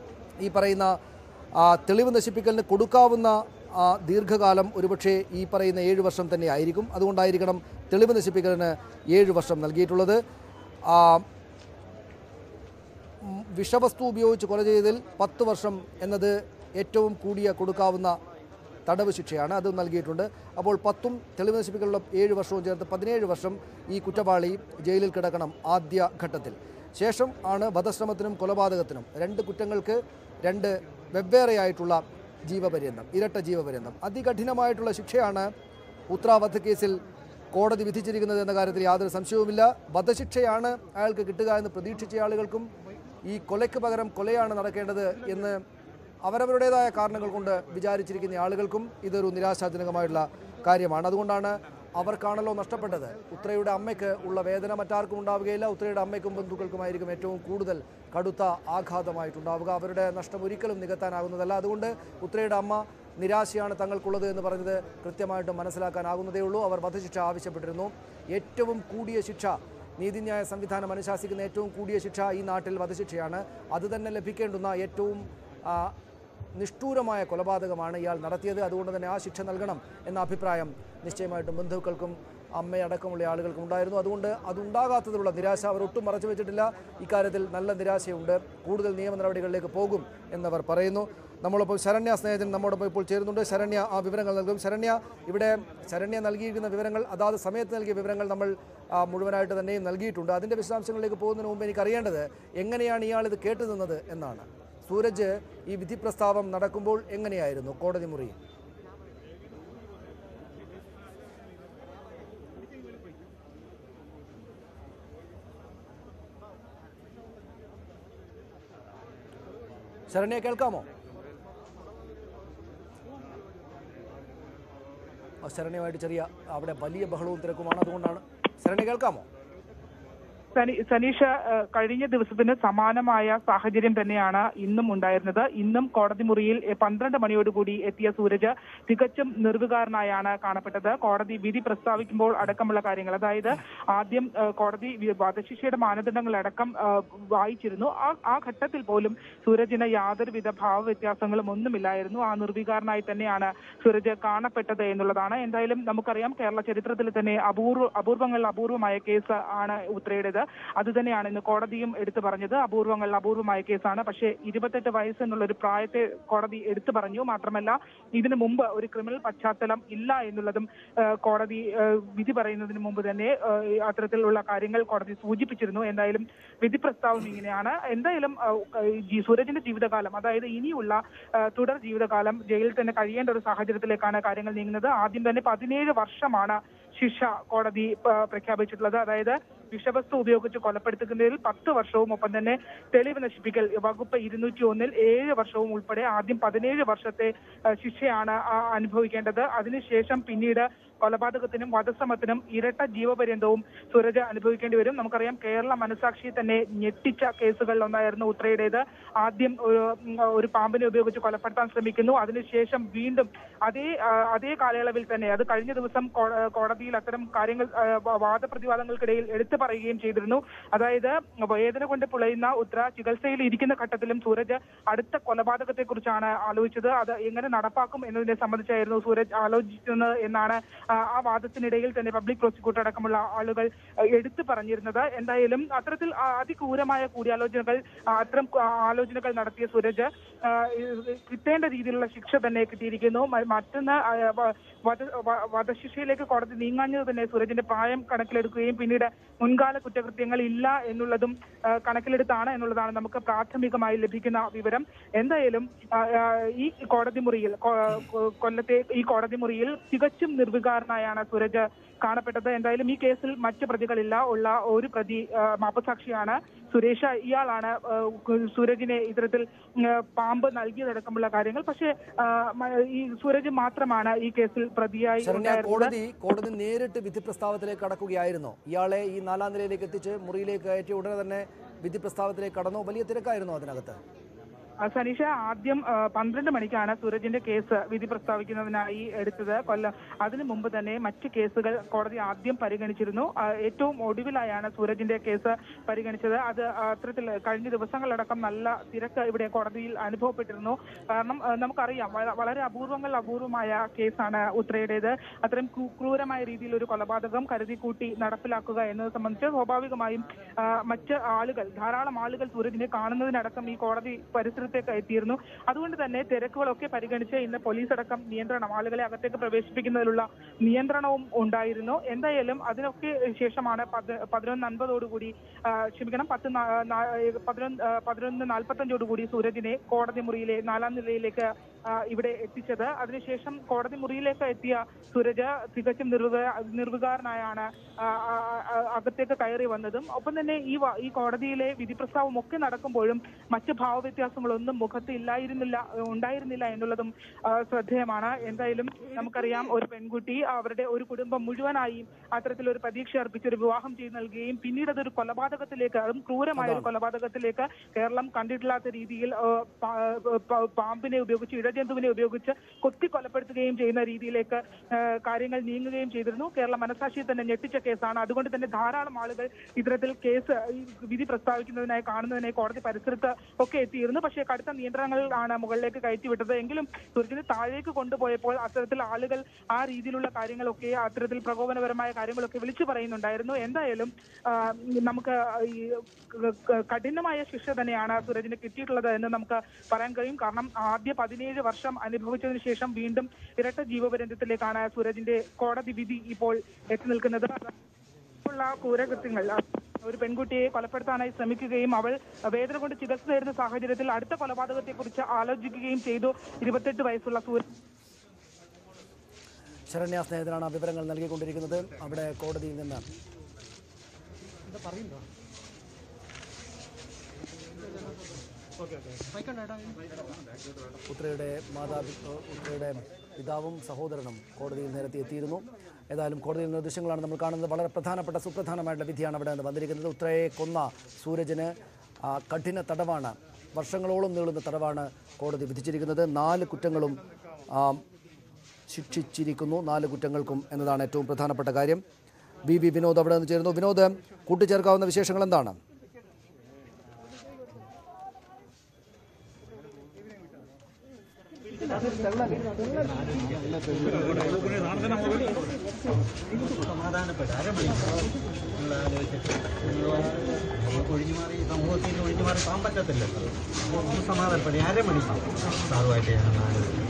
ഈ പറയുന്ന ആ, തെളിവ് നശിപ്പിക്കലിന് കൊടുക്കാവുന്ന ആ, ദീർഘകാലം ഒരുപക്ഷെ ഈ പറയുന്ന ഏഴ് വർഷം തന്നെ ആയിരിക്കും അതുകൊണ്ടായിരിക്കണം തെളിവ് നശിപ്പിക്കലിന് ഏഴ് വർഷം നൽകിയിട്ടുള്ളത് ആ, ഉം, വിഷവസ്തു ഉപയോഗിച്ച് കൊല ചെയ്തതിൽ പത്ത് വർഷം എന്നത് ഏറ്റവും കൂടിയ കൊടുക്കാവുന്ന തടവ് ശിക്ഷയാണ് അത് നൽകിയിട്ടുണ്ട് അപ്പോൾ പത്തും തെളിവ് നശിപ്പിക്കലുള്ള ഏഴ് വർഷവും ചേർത്ത് പതിനേഴ് വർഷം ഈ കുറ്റവാളി ജയിലിൽ കിടക്കണം ആദ്യ ഘട്ടത്തിൽ ശേഷം ആണ് വധശ്രമത്തിനും കൊലപാതകത്തിനും രണ്ട് കുറ്റങ്ങൾക്ക് രണ്ട് വെവ്വേറെയായിട്ടുള്ള ജീവപര്യന്തം ഇരട്ട ജീവപര്യന്തം അതികഠിനമായിട്ടുള്ള ശിക്ഷയാണ് ഉത്ര വധക്കേസിൽ കോടതി വിധിച്ചിരിക്കുന്നത് എന്ന കാര്യത്തിൽ യാതൊരു സംശയവുമില്ല വധശിക്ഷയാണ് അയാൾക്ക് കിട്ടുക എന്ന് പ്രതീക്ഷിച്ച ആളുകൾക്കും ഈ കൊലയ്ക്ക് പകരം കൊലയാണ് നടക്കേണ്ടത് എന്ന് അവരവരുടേതായ കാരണങ്ങൾ കൊണ്ട് വിചാരിച്ചിരിക്കുന്ന ആളുകൾക്കും ഇതൊരു നിരാശാജനകമായിട്ടുള്ള കാര്യമാണ് അതുകൊണ്ടാണ് അവർക്കാണല്ലോ നഷ്ടപ്പെട്ടത് ഉത്രയുടെ അമ്മയ്ക്ക് ഉള്ള വേദന മറ്റാർക്കും ഉണ്ടാവുകയില്ല ഉത്രയുടെ അമ്മയ്ക്കും ബന്ധുക്കൾക്കുമായിരിക്കും ഏറ്റവും കൂടുതൽ കടുത്ത ആഘാതമായിട്ടുണ്ടാവുക അവരുടെ നഷ്ടം ഒരിക്കലും നികത്താനാകുന്നതല്ല അതുകൊണ്ട് ഉത്രയുടെ അമ്മ നിരാശയാണ് തങ്ങൾക്കുള്ളത് എന്ന് പറഞ്ഞത് കൃത്യമായിട്ട് മനസ്സിലാക്കാനാകുന്നതേ ഉള്ളൂ അവർ വധശിക്ഷ ആവശ്യപ്പെട്ടിരുന്നു ഏറ്റവും കൂടിയ ശിക്ഷ നീതിന്യായ സംവിധാനം അനുശാസിക്കുന്ന ഏറ്റവും കൂടിയ ശിക്ഷ ഈ നാട്ടിൽ വധശിക്ഷയാണ് അത് തന്നെ ലഭിക്കേണ്ടുന്ന ഏറ്റവും ആ, നിഷ്ഠൂരമായ കൊലപാതകമാണ് ഇയാൾ നടത്തിയത് അതുകൊണ്ട് തന്നെ ആ ശിക്ഷ നൽകണം എന്ന അഭിപ്രായം നിശ്ചയമായിട്ടും ബന്ധുക്കൾക്കും അമ്മയടക്കമുള്ള ആളുകൾക്കും ഉണ്ടായിരുന്നു അതുകൊണ്ട് അതുണ്ടാകാത്തതിലുള്ള നിരാശ അവർ ഒട്ടും മറച്ചു വെച്ചിട്ടില്ല ഇക്കാര്യത്തിൽ നല്ല നിരാശയുണ്ട് കൂടുതൽ നിയമ നടപടികളിലേക്ക് പോകും എന്നവർ പറയുന്നു നമ്മളൊപ്പം ശരണ്യ സ്നേഹിതൻ നമ്മോടൊപ്പം ഇപ്പോൾ ചേരുന്നുണ്ട് ശരണ്യ ആ വിവരങ്ങൾ നൽകും ശരണ്യ ഇവിടെ ശരണ്യ നൽകിയിരിക്കുന്ന വിവരങ്ങൾ അതാത് സമയത്ത് നൽകിയ വിവരങ്ങൾ നമ്മൾ ആ, മുഴുവനായിട്ട് തന്നെയും നൽകിയിട്ടുണ്ട് അതിൻ്റെ വിശദാംശങ്ങളിലേക്ക് പോകുന്നതിന് മുമ്പ് എനിക്ക് അറിയേണ്ടത് എങ്ങനെയാണ് ഇയാൾ ഇത് കേട്ടു നിന്നത് എന്നാണ് സൂരജ് ഈ വിധി പ്രസ്താവം നടക്കുമ്പോൾ എങ്ങനെയായിരുന്നു കോടതി മുറിയിൽ ശരണ്യ കേൾക്കാമോ ആ, ശരണ്യമായിട്ട് ചെറിയ അവിടെ വലിയ ബഹളവും തിരക്കുമാണ് അതുകൊണ്ടാണ് ശരണ്യ കേൾക്കാമോ സനി- സനീഷ ഏഹ്, കഴിഞ്ഞ ദിവസത്തിന് സമാനമായ സാഹചര്യം തന്നെയാണ് ഇന്നും ഉണ്ടായിരുന്നത് ഇന്നും കോടതി മുറിയിൽ ഏഹ്, പന്ത്രണ്ട് മണിയോടുകൂടി എത്തിയ സൂരജ് തികച്ചും നിർവികാരനായാണ് കാണപ്പെട്ടത് കോടതി വിധി പ്രസ്താവിക്കുമ്പോൾ അടക്കമുള്ള കാര്യങ്ങൾ അതായത് ആദ്യം ഏഹ്, കോടതി വി- വധശിക്ഷയുടെ മാനദണ്ഡങ്ങളടക്കം ഏഹ്, വായിച്ചിരുന്നു ആ ആ ഘട്ടത്തിൽ പോലും സൂരജിന് യാതൊരുവിധ ഭാവവ്യത്യാസങ്ങളും ഒന്നുമില്ലായിരുന്നു ആ നിർവികാരനായി തന്നെയാണ് സൂരജ് കാണപ്പെട്ടത് എന്നുള്ളതാണ് എന്തായാലും നമുക്കറിയാം കേരള ചരിത്രത്തിൽ തന്നെ അപൂർവ അപൂർവങ്ങളിൽ അപൂർവമായ കേസ് ആണ് ഉത്രയുടേത് അത് തന്നെയാണ് ഇന്ന് കോടതിയും എടുത്തു പറഞ്ഞത് അപൂർവങ്ങളിൽ അപൂർവമായ കേസാണ് പക്ഷേ ഇരുപത്തെട്ട് വയസ്സ് എന്നുള്ള ഒരു പ്രായത്തെ കോടതി എടുത്തു പറഞ്ഞു മാത്രമല്ല ഇതിനു മുമ്പ് ഒരു ക്രിമിനൽ പശ്ചാത്തലം ഇല്ല എന്നുള്ളതും ഏഹ്, കോടതി ഏഹ്, വിധി പറയുന്നതിന് മുമ്പ് തന്നെ ഏഹ്, അത്തരത്തിലുള്ള കാര്യങ്ങൾ കോടതി സൂചിപ്പിച്ചിരുന്നു എന്തായാലും വിധി പ്രസ്താവം ഇങ്ങനെയാണ് എന്തായാലും ഏഹ്, ജി സൂരജിന്റെ ജീവിതകാലം അതായത് ഇനിയുള്ള ഏഹ്, തുടർ ജീവിതകാലം ജയിലിൽ തന്നെ കഴിയേണ്ട ഒരു സാഹചര്യത്തിലേക്കാണ് കാര്യങ്ങൾ നീങ്ങുന്നത് ആദ്യം തന്നെ പതിനേഴ് വർഷമാണ് ശിക്ഷ കോടതി ഏഹ്, പ്രഖ്യാപിച്ചിട്ടുള്ളത് അതായത് വിഷവസ്തു ഉപയോഗിച്ച് കൊലപ്പെടുത്തുന്നതിൽ പത്ത് വർഷവും ഒപ്പം തന്നെ തെളിവ് നശിപ്പിക്കൽ വകുപ്പ് ഇരുന്നൂറ്റി ഒന്നിൽ ഏഴ് വർഷവും ഉൾപ്പെടെ ആദ്യം പതിനേഴ് വർഷത്തെ ഏഹ്, ശിക്ഷയാണ് ആ, അനുഭവിക്കേണ്ടത് അതിനുശേഷം പിന്നീട് കൊലപാതകത്തിനും വധശ്രമത്തിനും ഇരട്ട ജീവപര്യന്തവും സൂരജ് അനുഭവിക്കേണ്ടി വരും നമുക്കറിയാം കേരള മനസാക്ഷിയെ തന്നെ ഞെട്ടിച്ച കേസുകളിൽ ഒന്നായിരുന്നു ഉത്രയുടേത് ആദ്യം ഒരു ഉം, ഒരു പാമ്പിനെ ഉപയോഗിച്ച് കൊലപ്പെടുത്താൻ ശ്രമിക്കുന്നു അതിനുശേഷം വീണ്ടും അതേ ആ, അതേ കാലയളവിൽ തന്നെ അത് കഴിഞ്ഞ ദിവസം കോ- കോടതിയിൽ അത്തരം കാര്യങ്ങൾ ആ, വ- വാദപ്രതിവാദങ്ങൾക്കിടയിൽ എടുത്തു പറയുകയും ചെയ്തിരുന്നു അതായത് വേദന കൊണ്ട് പുളയുന്ന ഉത്ര ചികിത്സയിൽ ഇരിക്കുന്ന ഘട്ടത്തിലും സൂരജ് അടുത്ത കൊലപാതകത്തെ കുറിച്ചാണ് ആലോചിച്ചത് അത് എങ്ങനെ നടപ്പാക്കും എന്നതിനെ സംബന്ധിച്ചായിരുന്നു സൂരജ് ആലോചിക്കുന്നത് എന്നാണ് ആ, ആ വാദത്തിനിടയിൽ തന്നെ പബ്ലിക് പ്രോസിക്യൂട്ടർ അടക്കമുള്ള ആളുകൾ ആ, എടുത്തു പറഞ്ഞിരുന്നത് എന്തായാലും അത്തരത്തിൽ ആ, അതിക്രൂരമായ കൂടിയാലോചനകൾ ആ, അത്തരം ആ, ആലോചനകൾ നടത്തിയ സൂരജ് ആ, ഇത് കിട്ടേണ്ട രീതിയിലുള്ള ശിക്ഷ തന്നെ കിട്ടിയിരിക്കുന്നു മ- മറ്റൊന്ന് ആ, വ- വധ- വ- വധശിക്ഷയിലേക്ക് കോടതി നീങ്ങാഞ്ഞത് തന്നെ സൂരജിന്റെ പ്രായം കണക്കിലെടുക്കുകയും പിന്നീട് മുൻകാല കുറ്റകൃത്യങ്ങൾ ഇല്ല എന്നുള്ളതും ആ, കണക്കിലെടുത്താണ് എന്നുള്ളതാണ് നമുക്ക് പ്രാഥമികമായി ലഭിക്കുന്ന വിവരം എന്തായാലും ആ, ആ, ഈ കോടതി മുറിയിൽ കൊ- കൊ- കൊല്ലത്തെ ഈ കോടതി മുറിയിൽ തികച്ചും നിർവികാരനായാണ് സൂരജ് കാണപ്പെട്ടത് എന്തായാലും ഈ കേസിൽ മറ്റ് പ്രതികളില്ല ഉള്ള ഒരു പ്രതി ആ, മാപ്പസാക്ഷിയാണ് സുരേഷ് ഇയാളാണ് ആ, സൂരജിനെ ഇത്തരത്തിൽ ഉം, പാമ്പ് നൽകിയതടക്കമുള്ള കാര്യങ്ങൾ പക്ഷേ ആ, മ- ഈ സൂരജ് മാത്രമാണ് ഈ കേസിൽ പ്രതിയായി ശരണ്യ ഉണ്ടായിരുന്നത് കോടതി കോടതി നേരിട്ട് വിധി പ്രസ്താവത്തിലേക്ക് കടക്കുകയായിരുന്നു ഇയാളെ ഈ നാലാം നിലയിലേക്ക് എത്തിച്ച് മുറിയിലേക്ക് കയറ്റി ഉടനെ തന്നെ വിധി പ്രസ്താവത്തിലേക്ക് കടന്നു വലിയ തിരക്കായിരുന്നു അതിനകത്ത് ആ, സനീഷ ആദ്യം ആ, പന്ത്രണ്ട് മണിക്കാണ് സൂരജിന്റെ കേസ് വിധി പ്രസ്താവിക്കുന്നതിനായി എടുത്തത് കൊല്ലം അതിനു മുമ്പ് തന്നെ മറ്റ് കേസുകൾ കോടതി ആദ്യം പരിഗണിച്ചിരുന്നു ആ, ഏറ്റവും ഒടുവിലായാണ് സൂരജിന്റെ കേസ് പരിഗണിച്ചത് അത് ആ, അത്തരത്തിൽ കഴിഞ്ഞ ദിവസങ്ങളടക്കം നല്ല തിരക്ക് ഇവിടെ കോടതിയിൽ അനുഭവപ്പെട്ടിരുന്നു കാരണം ആ, നമുക്കറിയാം വള- വളരെ അപൂർവങ്ങൾ അപൂർവമായ കേസാണ് ഉത്രയുടേത് അത്രയും ക്രൂ- ക്രൂരമായ രീതിയിൽ ഒരു കൊലപാതകം കരുതി കൂട്ടി നടപ്പിലാക്കുക എന്നത് സംബന്ധിച്ച് സ്വാഭാവികമായും ആ, മറ്റ് ആളുകൾ ധാരാളം ആളുകൾ സൂരജിനെ കാണുന്നതിനടക്കം ഈ കോടതി പരിസരത്തേക്ക് എത്തിയിരുന്നു അതുകൊണ്ട് തന്നെ തിരക്കുകളൊക്കെ പരിഗണിച്ച് ഇന്ന് പോലീസ് അടക്കം നിയന്ത്രണം ആളുകളെ അകത്തേക്ക് പ്രവേശിപ്പിക്കുന്നതിലുള്ള നിയന്ത്രണവും ഉണ്ടായിരുന്നു എന്തായാലും അതിനൊക്കെ ശേഷമാണ് പത് പതിനൊന്ന് അൻപതോടുകൂടി ആ, ക്ഷമിക്കണം പത്ത് നാ- നാ- പതിനൊന്ന് ആ, പതിനൊന്ന് നാൽപ്പത്തഞ്ചോടുകൂടി സൂരജിനെ കോടതി മുറിയിലെ നാലാം നിലയിലേക്ക് ആ, ഇവിടെ എത്തിച്ചത് അതിനുശേഷം കോടതി മുറിയിലേക്ക് എത്തിയ സൂരജ് തികച്ചും നിർവിക നിർവികാരനായാണ് ആ, ആ, ആ, അകത്തേക്ക് കയറി വന്നതും ഒപ്പം തന്നെ ഈ വ- ഈ കോടതിയിലെ വിധി പ്രസ്താവം ഒക്കെ നടക്കുമ്പോഴും മറ്റ് ഭാവവ്യത്യാസങ്ങളൊന്നും മുഖത്ത് ഇല്ലായിരുന്നില്ല ഉണ്ടായിരുന്നില്ല എന്നുള്ളതും ആ, ശ്രദ്ധേയമാണ് എന്തായാലും നമുക്കറിയാം ഒരു പെൺകുട്ടി അവരുടെ ഒരു കുടുംബം മുഴുവനായി അത്തരത്തിൽ ഒരു പ്രതീക്ഷ അർപ്പിച്ച് ഒരു വിവാഹം ചെയ്ത് നൽകുകയും പിന്നീട് അതൊരു കൊലപാതകത്തിലേക്ക് അതും ക്രൂരമായ ഒരു കൊലപാതകത്തിലേക്ക് കേരളം കണ്ടിട്ടില്ലാത്ത രീതിയിൽ ആ, പാ- പ- പാമ്പിനെ ഉപയോഗിച്ച് ഇഴജന്തുവിനെ ഉപയോഗിച്ച് കൊത്തി കൊലപ്പെടുത്തുകയും ചെയ്യുന്ന രീതിയിലേക്ക് ആ, കാര്യങ്ങൾ നീങ്ങുകയും ചെയ്തിരുന്നു കേരള മനസാക്ഷിയെ തന്നെ ഞെട്ടിച്ച കേസാണ് അതുകൊണ്ട് തന്നെ ധാരാളം ആളുകൾ ഇത്തരത്തിൽ കേസ് ഈ വിധി പ്രസ്താവിക്കുന്നതിനായി കാണുന്നതിനായി കോടതി പരിസരത്ത് ഒക്കെ എത്തിയിരുന്നു പക്ഷേ കടുത്ത നിയന്ത്രണങ്ങളാണ് മുകളിലേക്ക് കയറ്റിവിട്ടത് എങ്കിലും സുരജിനെ താഴേക്ക് കൊണ്ടുപോയപ്പോൾ അത്തരത്തിൽ ആളുകൾ ആ രീതിയിലുള്ള കാര്യങ്ങളൊക്കെ അത്തരത്തിൽ പ്രകോപനപരമായ കാര്യങ്ങളൊക്കെ വിളിച്ചു പറയുന്നുണ്ടായിരുന്നു എന്തായാലും ആ, നമുക്ക് ഈ ക- ക- കഠിനമായ ശിക്ഷ തന്നെയാണ് സുരജിന് കിട്ടിയിട്ടുള്ളത് എന്ന് നമുക്ക് പറയാൻ കഴിയും കാരണം ആദ്യ പതിനേഴ് വർഷം അനുഭവിച്ചതിന് ശേഷം വീണ്ടും ഇരട്ട ജീവപര്യന്തത്തിലേക്കാണ് സൂരജിന്റെ കോടതി വിധി ഇപ്പോൾ എത്തി നിൽക്കുന്നത് ഉള്ള ക്രൂരകൃത്യങ്ങൾ ആ, ഒരു പെൺകുട്ടിയെ കൊലപ്പെടുത്താനായി ശ്രമിക്കുകയും അവൾ വേദന കൊണ്ട് ചികിത്സ നേരുന്ന സാഹചര്യത്തിൽ അടുത്ത കൊലപാതകത്തെക്കുറിച്ച് ആലോചിക്കുകയും ചെയ്തു ഇരുപത്തെട്ട് വയസ്സുള്ള സൂരജ് ശരണ്യ സ്നേഹിതനാണ് ആ വിവരങ്ങൾ നൽകിക്കൊണ്ടിരിക്കുന്നത് അവിടെ കോടതിയിൽ നിന്ന് ഉത്രയുടെ മാതാപി ഉത്രയുടെ പിതാവും സഹോദരനും കോടതിയിൽ നേരത്തെ എത്തിയിരുന്നു ഏതായാലും കോടതിയിൽ നിന്ന് ദൃശ്യങ്ങളാണ് നമ്മൾ കാണുന്നത് വളരെ പ്രധാനപ്പെട്ട സുപ്രധാനമായിട്ടുള്ള വിധിയാണ് അവിടെ നിന്ന് വന്നിരിക്കുന്നത് ഉത്രയെ കൊന്ന സൂരജിന് ആ, കഠിന തടവാണ് വർഷങ്ങളോളം നീളുന്ന തടവാണ് കോടതി വിധിച്ചിരിക്കുന്നത് നാല് കുറ്റങ്ങളും ആ, ശിക്ഷിച്ചിരിക്കുന്നു നാല് കുറ്റങ്ങൾക്കും എന്നതാണ് ഏറ്റവും പ്രധാനപ്പെട്ട കാര്യം ബി ബി വിനോദ് അവിടെ നിന്ന് ചേരുന്നു വിനോദ് കൂട്ടിച്ചേർക്കാവുന്ന വിശേഷങ്ങൾ എന്താണ് സമാധാനപ്പെട്ട് അരമണിക്കൂർ നിങ്ങൾ ആലോചിച്ചിട്ട് നമുക്ക് ഒഴിഞ്ഞു മാറി സമൂഹത്തിൽ നിന്ന് ഒഴിഞ്ഞു മാറി പോകാൻ പറ്റത്തില്ലല്ലോ ഒന്ന് സമാധാനപ്പെടി അരമണിക്കൂർ സാറുമായിട്ട് ഞാൻ ആലോചിക്കും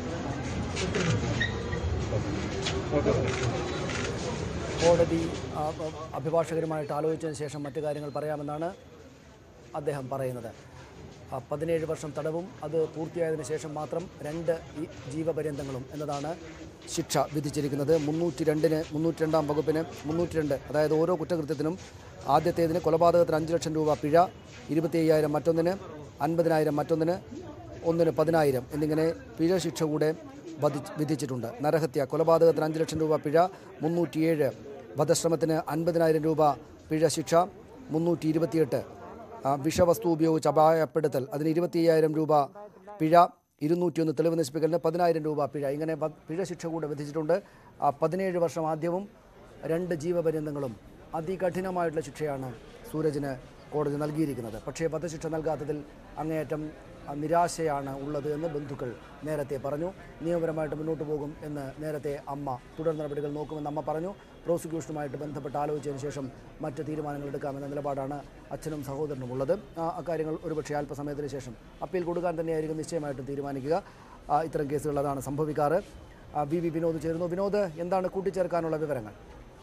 കോടതി ആ, ആ, അഭിഭാഷകരുമായിട്ട് ആലോചിച്ചതിന് ശേഷം മറ്റു കാര്യങ്ങൾ പറയാമെന്നാണ് അദ്ദേഹം പറയുന്നത് ആ, പതിനേഴ് വർഷം തടവും അത് പൂർത്തിയായതിനു ശേഷം മാത്രം രണ്ട് ഈ ജീവപര്യന്തങ്ങളും എന്നതാണ് ശിക്ഷ വിധിച്ചിരിക്കുന്നത് മുന്നൂറ്റി രണ്ടിന് മുന്നൂറ്റി രണ്ടാം വകുപ്പിന് മുന്നൂറ്റി രണ്ട് അതായത് ഓരോ കുറ്റകൃത്യത്തിനും ആദ്യത്തേതിന് കൊലപാതകത്തിന് അഞ്ച് ലക്ഷം രൂപ പിഴ ഇരുപത്തി അയ്യായിരം മറ്റൊന്നിന് അൻപതിനായിരം മറ്റൊന്നിന് ഒന്നിന് പതിനായിരം എന്നിങ്ങനെ പിഴ ശിക്ഷ കൂടെ വധി- വിധിച്ചിട്ടുണ്ട് നരഹത്യ കൊലപാതകത്തിന് അഞ്ച് ലക്ഷം രൂപ പിഴ മുന്നൂറ്റിയേഴ് വധശ്രമത്തിന് അൻപതിനായിരം രൂപ പിഴ ശിക്ഷ മുന്നൂറ്റി ഇരുപത്തിയെട്ട് ആ, വിഷവസ്തു ഉപയോഗിച്ച് അപായപ്പെടുത്തൽ അതിന് ഇരുപത്തി അയ്യായിരം രൂപ പിഴ ഇരുന്നൂറ്റിയൊന്ന് തെളിവ് നശിപ്പിക്കലിന് പതിനായിരം രൂപ പിഴ ഇങ്ങനെ വ- പിഴ ശിക്ഷ കൂടെ വിധിച്ചിട്ടുണ്ട് ആ, പതിനേഴ് വർഷം ആദ്യവും രണ്ട് ജീവപര്യന്തങ്ങളും അതികഠിനമായിട്ടുള്ള ശിക്ഷയാണ് സൂരജിന് കോടതി നൽകിയിരിക്കുന്നത് പക്ഷേ വധശിക്ഷ നൽകാത്തതിൽ അങ്ങേയറ്റം ആ, നിരാശയാണ് ഉള്ളത് എന്ന് ബന്ധുക്കൾ നേരത്തെ പറഞ്ഞു നിയമപരമായിട്ട് മുന്നോട്ട് പോകും എന്ന് നേരത്തെ അമ്മ തുടർ നടപടികൾ നോക്കുമെന്ന് അമ്മ പറഞ്ഞു പ്രോസിക്യൂഷനുമായിട്ട് ബന്ധപ്പെട്ട് ആലോചിച്ചതിന് ശേഷം മറ്റ് തീരുമാനങ്ങൾ എടുക്കാമെന്ന നിലപാടാണ് അച്ഛനും സഹോദരനും ഉള്ളത് ആ അക്കാര്യങ്ങൾ ഒരുപക്ഷെ അല്പസമയത്തിന് ശേഷം അപ്പീൽ കൊടുക്കാൻ തന്നെയായിരിക്കും നിശ്ചയമായിട്ടും തീരുമാനിക്കുക ആ, ഇത്തരം കേസുകൾ അതാണ് സംഭവിക്കാറ് ആ, വി വി വിനോദ് ചേരുന്നു വിനോദ് എന്താണ് കൂട്ടിച്ചേർക്കാനുള്ള വിവരങ്ങൾ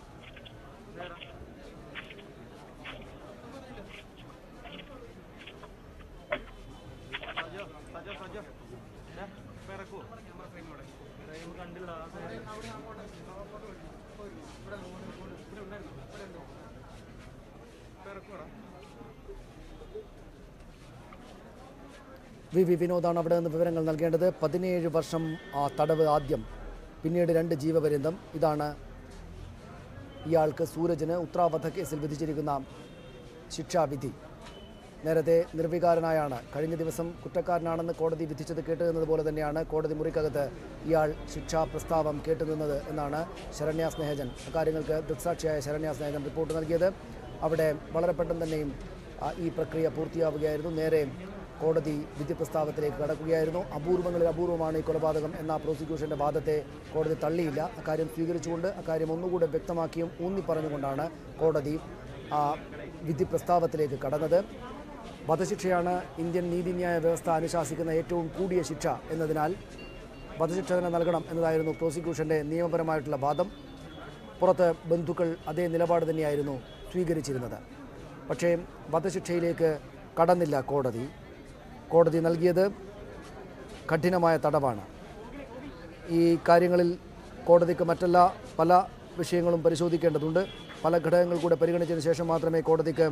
വി വി വിനോദാണ് അവിടെ നിന്ന് വിവരങ്ങൾ നൽകേണ്ടത് പതിനേഴ് വർഷം ആ തടവ് ആദ്യം പിന്നീട് രണ്ട് ജീവപര്യന്തം ഇതാണ് ഇയാൾക്ക് സൂരജിന് ഉത്രാവധ കേസിൽ വിധിച്ചിരിക്കുന്ന ശിക്ഷാവിധി നേരത്തെ നിർവികാരനായാണ് കഴിഞ്ഞ ദിവസം കുറ്റക്കാരനാണെന്ന് കോടതി വിധിച്ചത് കേട്ടുനിന്നതുപോലെ തന്നെയാണ് കോടതി മുറിക്കകത്ത് ഇയാൾ ശിക്ഷാ പ്രസ്താവം കേട്ടുനിന്നത് എന്നാണ് ശരണ്യ സ്നേഹജൻ അക്കാര്യങ്ങൾക്ക് ദൃക്സാക്ഷിയായ ശരണ്യ സ്നേഹജൻ റിപ്പോർട്ട് നൽകിയത് അവിടെ വളരെ പെട്ടെന്ന് തന്നെയും ആ, ഈ പ്രക്രിയ പൂർത്തിയാവുകയായിരുന്നു നേരെ കോടതി വിധി പ്രസ്താവത്തിലേക്ക് കടക്കുകയായിരുന്നു അപൂർവങ്ങളിൽ അപൂർവമാണ് ഈ കൊലപാതകം എന്ന പ്രോസിക്യൂഷന്റെ വാദത്തെ കോടതി തള്ളിയില്ല അക്കാര്യം സ്വീകരിച്ചുകൊണ്ട് അക്കാര്യം ഒന്നുകൂടെ വ്യക്തമാക്കിയും ഊന്നി പറഞ്ഞുകൊണ്ടാണ് കോടതി ആ വിധി പ്രസ്താവത്തിലേക്ക് കടന്നത് വധശിക്ഷയാണ് ഇന്ത്യൻ നീതിന്യായ വ്യവസ്ഥ അനുശാസിക്കുന്ന ഏറ്റവും കൂടിയ ശിക്ഷ എന്നതിനാൽ വധശിക്ഷ തന്നെ നൽകണം എന്നതായിരുന്നു പ്രോസിക്യൂഷന്റെ നിയമപരമായിട്ടുള്ള വാദം പുറത്ത് ബന്ധുക്കൾ അതേ നിലപാട് തന്നെയായിരുന്നു സ്വീകരിച്ചിരുന്നത് പക്ഷേ വധശിക്ഷയിലേക്ക് കടന്നില്ല കോടതി കോടതി നൽകിയത് കഠിനമായ തടവാണ് ഈ കാര്യങ്ങളിൽ കോടതിക്ക് മറ്റെല്ലാ പല വിഷയങ്ങളും പരിശോധിക്കേണ്ടതുണ്ട് പല ഘടകങ്ങൾ കൂടെ പരിഗണിച്ചതിന് ശേഷം മാത്രമേ കോടതിക്ക്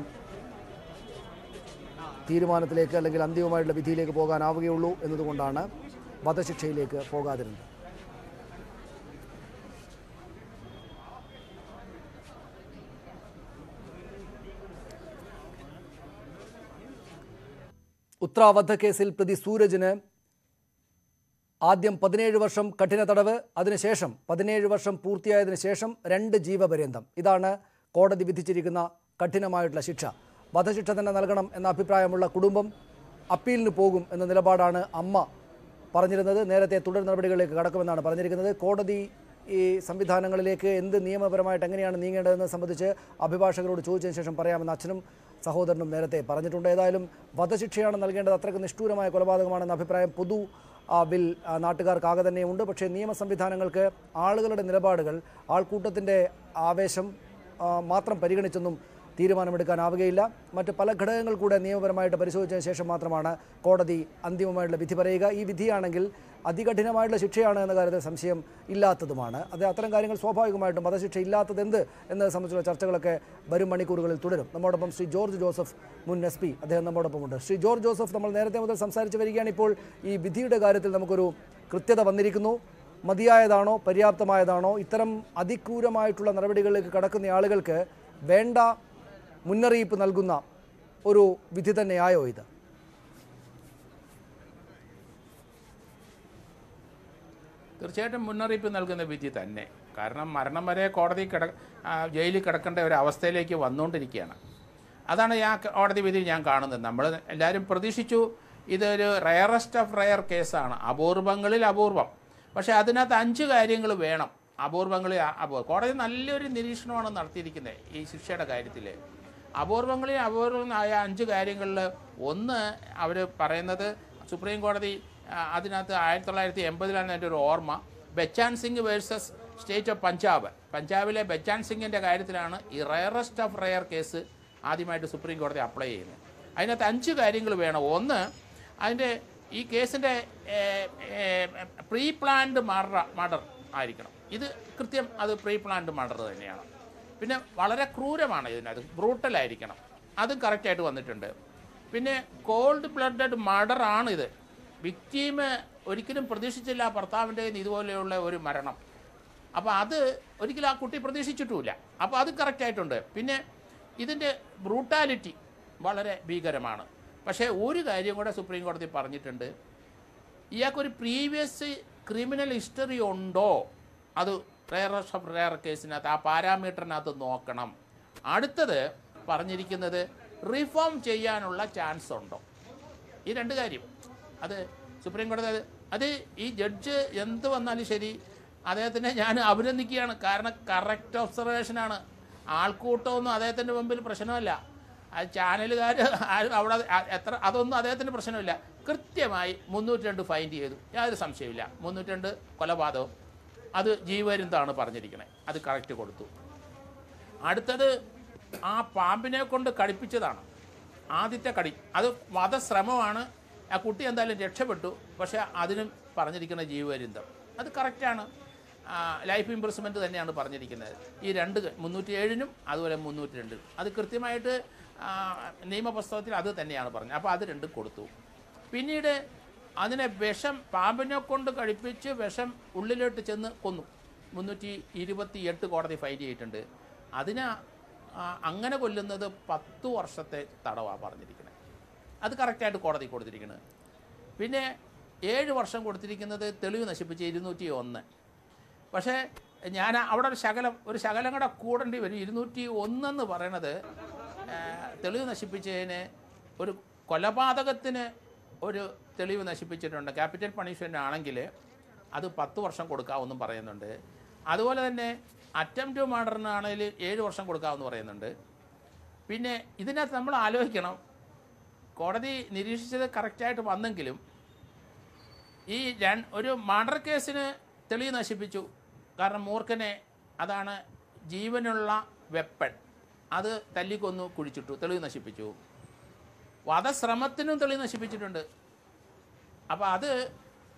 തീരുമാനത്തിലേക്ക് അല്ലെങ്കിൽ അന്തിമമായിട്ടുള്ള വിധിയിലേക്ക് പോകാനാവുകയുള്ളൂ എന്നതുകൊണ്ടാണ് വധശിക്ഷയിലേക്ക് പോകാതിരുന്നത് ഉത്ര വധക്കേസിൽ പ്രതി സൂരജിന് ആദ്യം പതിനേഴ് വർഷം കഠിന തടവ് അതിനുശേഷം പതിനേഴ് വർഷം പൂർത്തിയായതിനു ശേഷം രണ്ട് ജീവപര്യന്തം ഇതാണ് കോടതി വിധിച്ചിരിക്കുന്ന കഠിനമായിട്ടുള്ള ശിക്ഷ വധശിക്ഷ തന്നെ നൽകണം എന്ന അഭിപ്രായമുള്ള കുടുംബം അപ്പീലിന് പോകും എന്ന നിലപാടാണ് അമ്മ പറഞ്ഞിരുന്നത് നേരത്തെ തുടർ നടപടികളിലേക്ക് കടക്കുമെന്നാണ് പറഞ്ഞിരിക്കുന്നത് കോടതി ഈ സംവിധാനങ്ങളിലേക്ക് എന്ത് നിയമപരമായിട്ട് എങ്ങനെയാണ് നീങ്ങേണ്ടതെന്ന് സംബന്ധിച്ച് അഭിഭാഷകരോട് ചോദിച്ചതിന് ശേഷം പറയാമെന്ന് അച്ഛനും സഹോദരനും നേരത്തെ പറഞ്ഞിട്ടുണ്ട് ഏതായാലും വധശിക്ഷയാണ് നൽകേണ്ടത് അത്രയ്ക്ക് നിഷ്ഠൂരമായ കൊലപാതകമാണെന്ന അഭിപ്രായം പൊതു ആ ബിൽ ആ, നാട്ടുകാർക്കാകെ തന്നെയുണ്ട് പക്ഷേ നിയമ സംവിധാനങ്ങൾക്ക് ആളുകളുടെ നിലപാടുകൾ ആൾക്കൂട്ടത്തിൻ്റെ ആവേശം ആ, മാത്രം പരിഗണിച്ചൊന്നും തീരുമാനമെടുക്കാനാവുകയില്ല മറ്റ് പല ഘടകങ്ങൾ കൂടെ നിയമപരമായിട്ട് പരിശോധിച്ചതിന് ശേഷം മാത്രമാണ് കോടതി അന്തിമമായിട്ടുള്ള വിധി പറയുക ഈ വിധിയാണെങ്കിൽ അതികഠിനമായിട്ടുള്ള ശിക്ഷയാണ് എന്ന കാര്യത്തിൽ സംശയം ഇല്ലാത്തതുമാണ് അത് അത്തരം കാര്യങ്ങൾ സ്വാഭാവികമായിട്ടും വധശിക്ഷ ഇല്ലാത്തത് എന്ത് എന്നത് സംബന്ധിച്ചുള്ള ചർച്ചകളൊക്കെ വരും മണിക്കൂറുകളിൽ തുടരും നമ്മോടൊപ്പം ശ്രീ ജോർജ് ജോസഫ് മുൻ എസ് പി അദ്ദേഹം നമ്മോടൊപ്പമുണ്ട് ശ്രീ ജോർജ് ജോസഫ് നമ്മൾ നേരത്തെ മുതൽ സംസാരിച്ച് വരികയാണ് ഇപ്പോൾ ഈ വിധിയുടെ കാര്യത്തിൽ നമുക്കൊരു കൃത്യത വന്നിരിക്കുന്നു മതിയായതാണോ പര്യാപ്തമായതാണോ ഇത്തരം അതിക്രൂരമായിട്ടുള്ള നടപടികളിലേക്ക് കടക്കുന്ന ആളുകൾക്ക് വേണ്ട മുന്നറിയിപ്പ് നൽകുന്ന ഒരു വിധി തന്നെയായോ ഇത് തീർച്ചയായിട്ടും മുന്നറിയിപ്പ് നൽകുന്ന വിധി തന്നെ കാരണം മരണം വരെ കോടതി കിട ആ, ജയിലിൽ കിടക്കേണ്ട ഒരു അവസ്ഥയിലേക്ക് വന്നുകൊണ്ടിരിക്കുകയാണ് അതാണ് ഞാൻ കോടതി വിധി ഞാൻ കാണുന്നത് നമ്മൾ എല്ലാവരും പ്രതീക്ഷിച്ചു ഇതൊരു റയറസ്റ്റ് ഓഫ് റയർ കേസാണ് അപൂർവങ്ങളിൽ അപൂർവം പക്ഷേ അതിനകത്ത് അഞ്ച് കാര്യങ്ങൾ വേണം അപൂർവങ്ങളിൽ അ- അപൂർവം കോടതി നല്ലൊരു നിരീക്ഷണമാണ് നടത്തിയിരിക്കുന്നത് ഈ ശിക്ഷയുടെ കാര്യത്തിൽ അപൂർവങ്ങളിൽ അപൂർവമായ അഞ്ച് കാര്യങ്ങളിൽ ഒന്ന് അവർ പറയുന്നത് സുപ്രീം കോടതി ആ, അതിനകത്ത് ആയിരത്തി തൊള്ളായിരത്തി എൺപതിലാണ് എൻ്റെ ഒരു ഓർമ്മ Bachan Singh versus state of Punjab പഞ്ചാബിലെ ബച്ചാൻ സിംഗിൻ്റെ കാര്യത്തിലാണ് ഈ റയറസ്റ്റ് ഓഫ് റയർ കേസ് ആദ്യമായിട്ട് സുപ്രീം കോടതി അപ്ലൈ ചെയ്യുന്നത് അതിനകത്ത് അഞ്ച് കാര്യങ്ങൾ വേണം ഒന്ന് അതിൻ്റെ ഈ കേസിൻ്റെ പ്രീ പ്ലാൻഡ് മർഡർ മർഡർ ആയിരിക്കണം ഇത് കൃത്യം അത് പ്രീ പ്ലാൻഡ് മർഡർ തന്നെയാണ് പിന്നെ വളരെ ക്രൂരമാണ് ഇതിനകത്ത് ബ്രൂട്ടലായിരിക്കണം അതും കറക്റ്റായിട്ട് വന്നിട്ടുണ്ട് പിന്നെ കോൾഡ് ബ്ലഡഡ് മർഡർ ആണ് ഇത് വിക്ടീം ഒരിക്കലും പ്രതീക്ഷിച്ചില്ല ഭർത്താവിൻ്റെ കയ്യിൽ നിന്ന് ഇതുപോലെയുള്ള ഒരു മരണം അപ്പോൾ അത് ഒരിക്കലും ആ കുട്ടി പ്രതീക്ഷിച്ചിട്ടുമില്ല അപ്പോൾ അത് കറക്റ്റായിട്ടുണ്ട് പിന്നെ ഇതിൻ്റെ ബ്രൂട്ടാലിറ്റി വളരെ ഭീകരമാണ് പക്ഷേ ഒരു കാര്യം കൂടെ സുപ്രീം കോടതി പറഞ്ഞിട്ടുണ്ട് ഇയാൾക്കൊരു പ്രീവിയസ് ക്രിമിനൽ ഹിസ്റ്ററി ഉണ്ടോ അത് റെയർ ഓഫ് റെയർ കേസിനകത്ത് ആ പാരാമീറ്ററിനകത്ത് നോക്കണം അടുത്തത് പറഞ്ഞിരിക്കുന്നത് റിഫോം ചെയ്യാനുള്ള ചാൻസ് ഉണ്ടോ ഈ രണ്ട് കാര്യം അത് സുപ്രീം കോടതി അത് അത് ഈ ജഡ്ജ് എന്ത് വന്നാലും ശരി അദ്ദേഹത്തിനെ ഞാൻ അഭിനന്ദിക്കുകയാണ് കാരണം കറക്റ്റ് ഒബ്സർവേഷനാണ് ആൾക്കൂട്ടമൊന്നും അദ്ദേഹത്തിൻ്റെ മുമ്പിൽ പ്രശ്നമല്ല ആ ചാനലുകാർ അവിടെ ആ- എത്ര അതൊന്നും അദ്ദേഹത്തിൻ്റെ പ്രശ്നമില്ല കൃത്യമായി മുന്നൂറ്റി രണ്ട് ഫൈൻഡ് ചെയ്തു യാതൊരു സംശയമില്ല മുന്നൂറ്റി രണ്ട് കൊലപാതകം അത് ജീവരുന്താണ് പറഞ്ഞിരിക്കുന്നത് അത് കറക്റ്റ് കൊടുത്തു അടുത്തത് ആ പാമ്പിനെ കൊണ്ട് കടിപ്പിച്ചതാണ് ആദ്യത്തെ കടി അത് വധശ്രമമാണ് ആ കുട്ടി എന്തായാലും രക്ഷപ്പെട്ടു പക്ഷേ അതിനും പറഞ്ഞിരിക്കുന്ന ജീവപര്യന്തം അത് കറക്റ്റാണ് ലൈഫ് ഇംപ്രസ്മെൻറ്റ് തന്നെയാണ് പറഞ്ഞിരിക്കുന്നത് ഈ രണ്ട് മുന്നൂറ്റി ഏഴിനും അതുപോലെ മുന്നൂറ്റി രണ്ടിനും അത് കൃത്യമായിട്ട് ആ, നിയമപുസ്തകത്തിൽ അത് തന്നെയാണ് പറഞ്ഞത് അപ്പോൾ അത് രണ്ടും കൊടുത്തു പിന്നീട് അതിനെ വിഷം പാമ്പിനെ കൊണ്ട് കഴിപ്പിച്ച് വിഷം ഉള്ളിലോട്ട് ചെന്ന് കൊന്നു മുന്നൂറ്റി ഇരുപത്തി എട്ട് കോടതി ഫൈൽ ചെയ്തിട്ടുണ്ട് അതിന് ആ, അങ്ങനെ കൊല്ലുന്നത് പത്ത് വർഷത്തെ തടവാണ് പറഞ്ഞിരിക്കുന്നത് അത് കറക്റ്റായിട്ട് കോടതി കൊടുത്തിരിക്കുന്നത് പിന്നെ ഏഴ് വർഷം കൊടുത്തിരിക്കുന്നത് തെളിവ് നശിപ്പിച്ച് ഇരുന്നൂറ്റി ഒന്ന് പക്ഷേ ഞാൻ അവിടെ ഒരു ശകലം ഒരു ശകലം കൂടെ കൂടേണ്ടി വരും ഇരുന്നൂറ്റി ഒന്നെന്ന് പറയണത് ആ, തെളിവ് നശിപ്പിച്ചതിന് ഒരു കൊലപാതകത്തിന് ഒരു തെളിവ് നശിപ്പിച്ചിട്ടുണ്ട് ക്യാപിറ്റൽ പണിഷ്മെൻ്റ് ആണെങ്കിൽ അത് പത്ത് വർഷം കൊടുക്കാമെന്നും പറയുന്നുണ്ട് അതുപോലെ തന്നെ അറ്റംപ്റ്റ് മർഡറിനാണെങ്കിൽ ഏഴ് വർഷം കൊടുക്കാമെന്ന് പറയുന്നുണ്ട് പിന്നെ ഇതിനകത്ത് നമ്മൾ ആലോചിക്കണം കോടതി നിരീക്ഷിച്ചത് കറക്റ്റായിട്ട് വന്നെങ്കിലും ഈ രണ്ട് ഒരു മർഡർ കേസിന് തെളിവ് നശിപ്പിച്ചു കാരണം മൂർഖനെ അതാണ് ജീവനുള്ള വെപ്പൺ അത് തല്ലിക്കൊന്നു കുഴിച്ചിട്ടു തെളിവ് നശിപ്പിച്ചു വധശ്രമത്തിനും തെളിവ് നശിപ്പിച്ചിട്ടുണ്ട് അപ്പോൾ അത്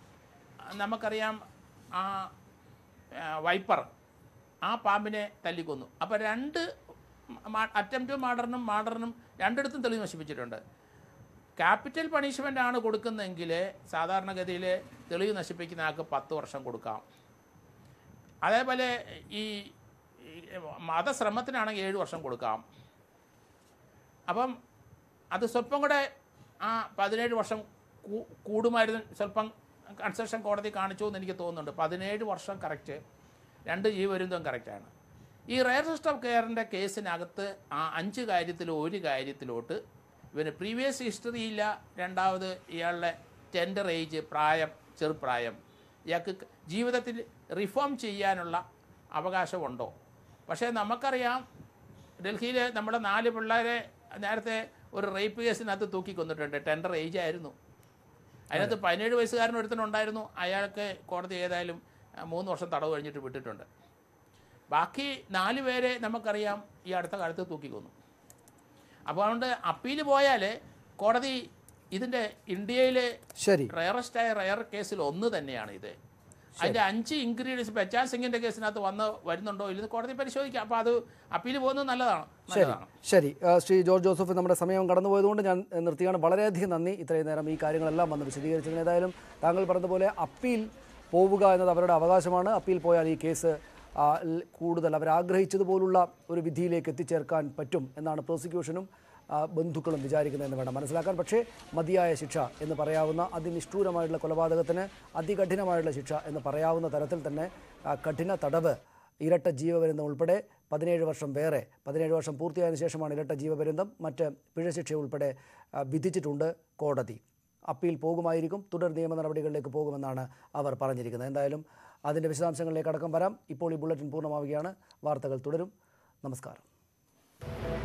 നമുക്കറിയാം ആ ആ, വൈപ്പർ ആ പാമ്പിനെ തല്ലിക്കൊന്നു അപ്പോൾ രണ്ട് അറ്റംപ്റ്റ് മാഡറിനും മാഡറിനും രണ്ടിടത്തും തെളിവ് നശിപ്പിച്ചിട്ടുണ്ട് ക്യാപിറ്റൽ പണിഷ്മെൻ്റ് ആണ് കൊടുക്കുന്നതെങ്കിൽ സാധാരണഗതിയിൽ തെളിവ് നശിപ്പിക്കുന്ന ആൾക്ക് പത്ത് വർഷം കൊടുക്കാം അതേപോലെ ഈ ഈ മതശ്രമത്തിനാണെങ്കിൽ ഏഴ് വർഷം കൊടുക്കാം അപ്പം അത് സ്വല്പം കൂടെ ആ പതിനേഴ് വർഷം കൂ- കൂടുമായിരുന്നു സ്വല്പം കൺസെഷൻ കോടതി കാണിച്ചു എന്ന് എനിക്ക് തോന്നുന്നുണ്ട് പതിനേഴ് വർഷം കറക്റ്റ് രണ്ട് ജീവരുദ്ധം കറക്റ്റാണ് ഈ റയർ സിസ്റ്റം കെയറിൻ്റെ കേസിനകത്ത് ആ അഞ്ച് കാര്യത്തിൽ ഒരു കാര്യത്തിലോട്ട് ഇവന് പ്രീവിയസ് ഹിസ്റ്ററി ഇല്ല രണ്ടാമത് ഇയാളുടെ ടെൻഡർ ഏജ് പ്രായം ചെറുപ്രായം ഇയാൾക്ക് ക- ജീവിതത്തിൽ റിഫോം ചെയ്യാനുള്ള അവകാശമുണ്ടോ പക്ഷേ നമുക്കറിയാം ഡൽഹിയിൽ നമ്മുടെ നാല് പിള്ളേരെ നേരത്തെ ഒരു റേപ്പ് കേസിനകത്ത് തൂക്കി കൊന്നിട്ടുണ്ട് ടെൻഡർ ഏജ് ആയിരുന്നു അതിനകത്ത് പതിനേഴ് വയസ്സുകാരൻ ഒരുത്തനുണ്ടായിരുന്നു അയാൾക്ക് കോടതി ഏതായാലും ആ, മൂന്ന് വർഷം തടവ് കഴിഞ്ഞിട്ട് വിട്ടിട്ടുണ്ട് ബാക്കി നാല് പേരെ നമുക്കറിയാം ഈ അടുത്ത കാലത്ത് തൂക്കിക്കൊന്നു അപ്പോൾ അതുകൊണ്ട് അപ്പീൽ പോയാൽ കോടതി ഇതിൻ്റെ ഇന്ത്യയിലെ ശരി റയറസ്റ്റായ റയർ കേസിൽ ഒന്ന് തന്നെയാണ് ഇത് അതിൻ്റെ അഞ്ച് ഇൻഗ്രീഡിയൻസ് ബച്ചാൽ സിംഗിൻ്റെ കേസിനകത്ത് വന്ന് വരുന്നുണ്ടോ ഇല്ലെന്ന് കോടതി പരിശോധിക്കാം അപ്പോൾ അത് അപ്പീൽ പോകുന്നത് നല്ലതാണ് ശരി നല്ലതാണ് ശരി ആ, ശ്രീ ജോർജ് ജോസഫ് നമ്മുടെ സമയം കടന്നുപോയതുകൊണ്ട് ഞാൻ ഏഹ്, നിർത്തിയാണ് വളരെയധികം നന്ദി ഇത്രയും നേരം ഈ കാര്യങ്ങളെല്ലാം വന്ന് വിശദീകരിച്ചതിന് ഏതായാലും താങ്കൾ പറഞ്ഞതുപോലെ അപ്പീൽ പോവുക എന്നത് അവരുടെ അവകാശമാണ് അപ്പീൽ പോയാൽ ഈ കേസ് ആ, ൽ- കൂടുതൽ അവർ ആഗ്രഹിച്ചതുപോലുള്ള ഒരു വിധിയിലേക്ക് എത്തിച്ചേർക്കാൻ പറ്റും എന്നാണ് പ്രോസിക്യൂഷനും ആ, ബന്ധുക്കളും വിചാരിക്കുന്നതെന്ന് വേണം മനസ്സിലാക്കാൻ പക്ഷേ മതിയായ ശിക്ഷ എന്ന് പറയാവുന്ന അതിനിഷ്ഠൂരമായിട്ടുള്ള കൊലപാതകത്തിന് അതികഠിനമായിട്ടുള്ള ശിക്ഷ എന്ന് പറയാവുന്ന തരത്തിൽ തന്നെ ആ, കഠിന തടവ് ഇരട്ട ജീവപര്യന്തം ഉൾപ്പെടെ പതിനേഴ് വർഷം വേറെ പതിനേഴ് വർഷം പൂർത്തിയായതിനു ശേഷമാണ് ഇരട്ട ജീവപര്യന്തം മറ്റ് പിഴശിക്ഷ ഉൾപ്പെടെ ആ, വിധിച്ചിട്ടുണ്ട് കോടതി അപ്പീൽ പോകുമായിരിക്കും തുടർ നിയമ നടപടികളിലേക്ക് പോകുമെന്നാണ് അവർ പറഞ്ഞിരിക്കുന്നത് എന്തായാലും അതിൻ്റെ വിശദാംശങ്ങളിലേക്ക് അടക്കം വരാം ഇപ്പോൾ ഈ ബുള്ളറ്റിൻ പൂർണ്ണമാവുകയാണ് വാർത്തകൾ തുടരും നമസ്കാരം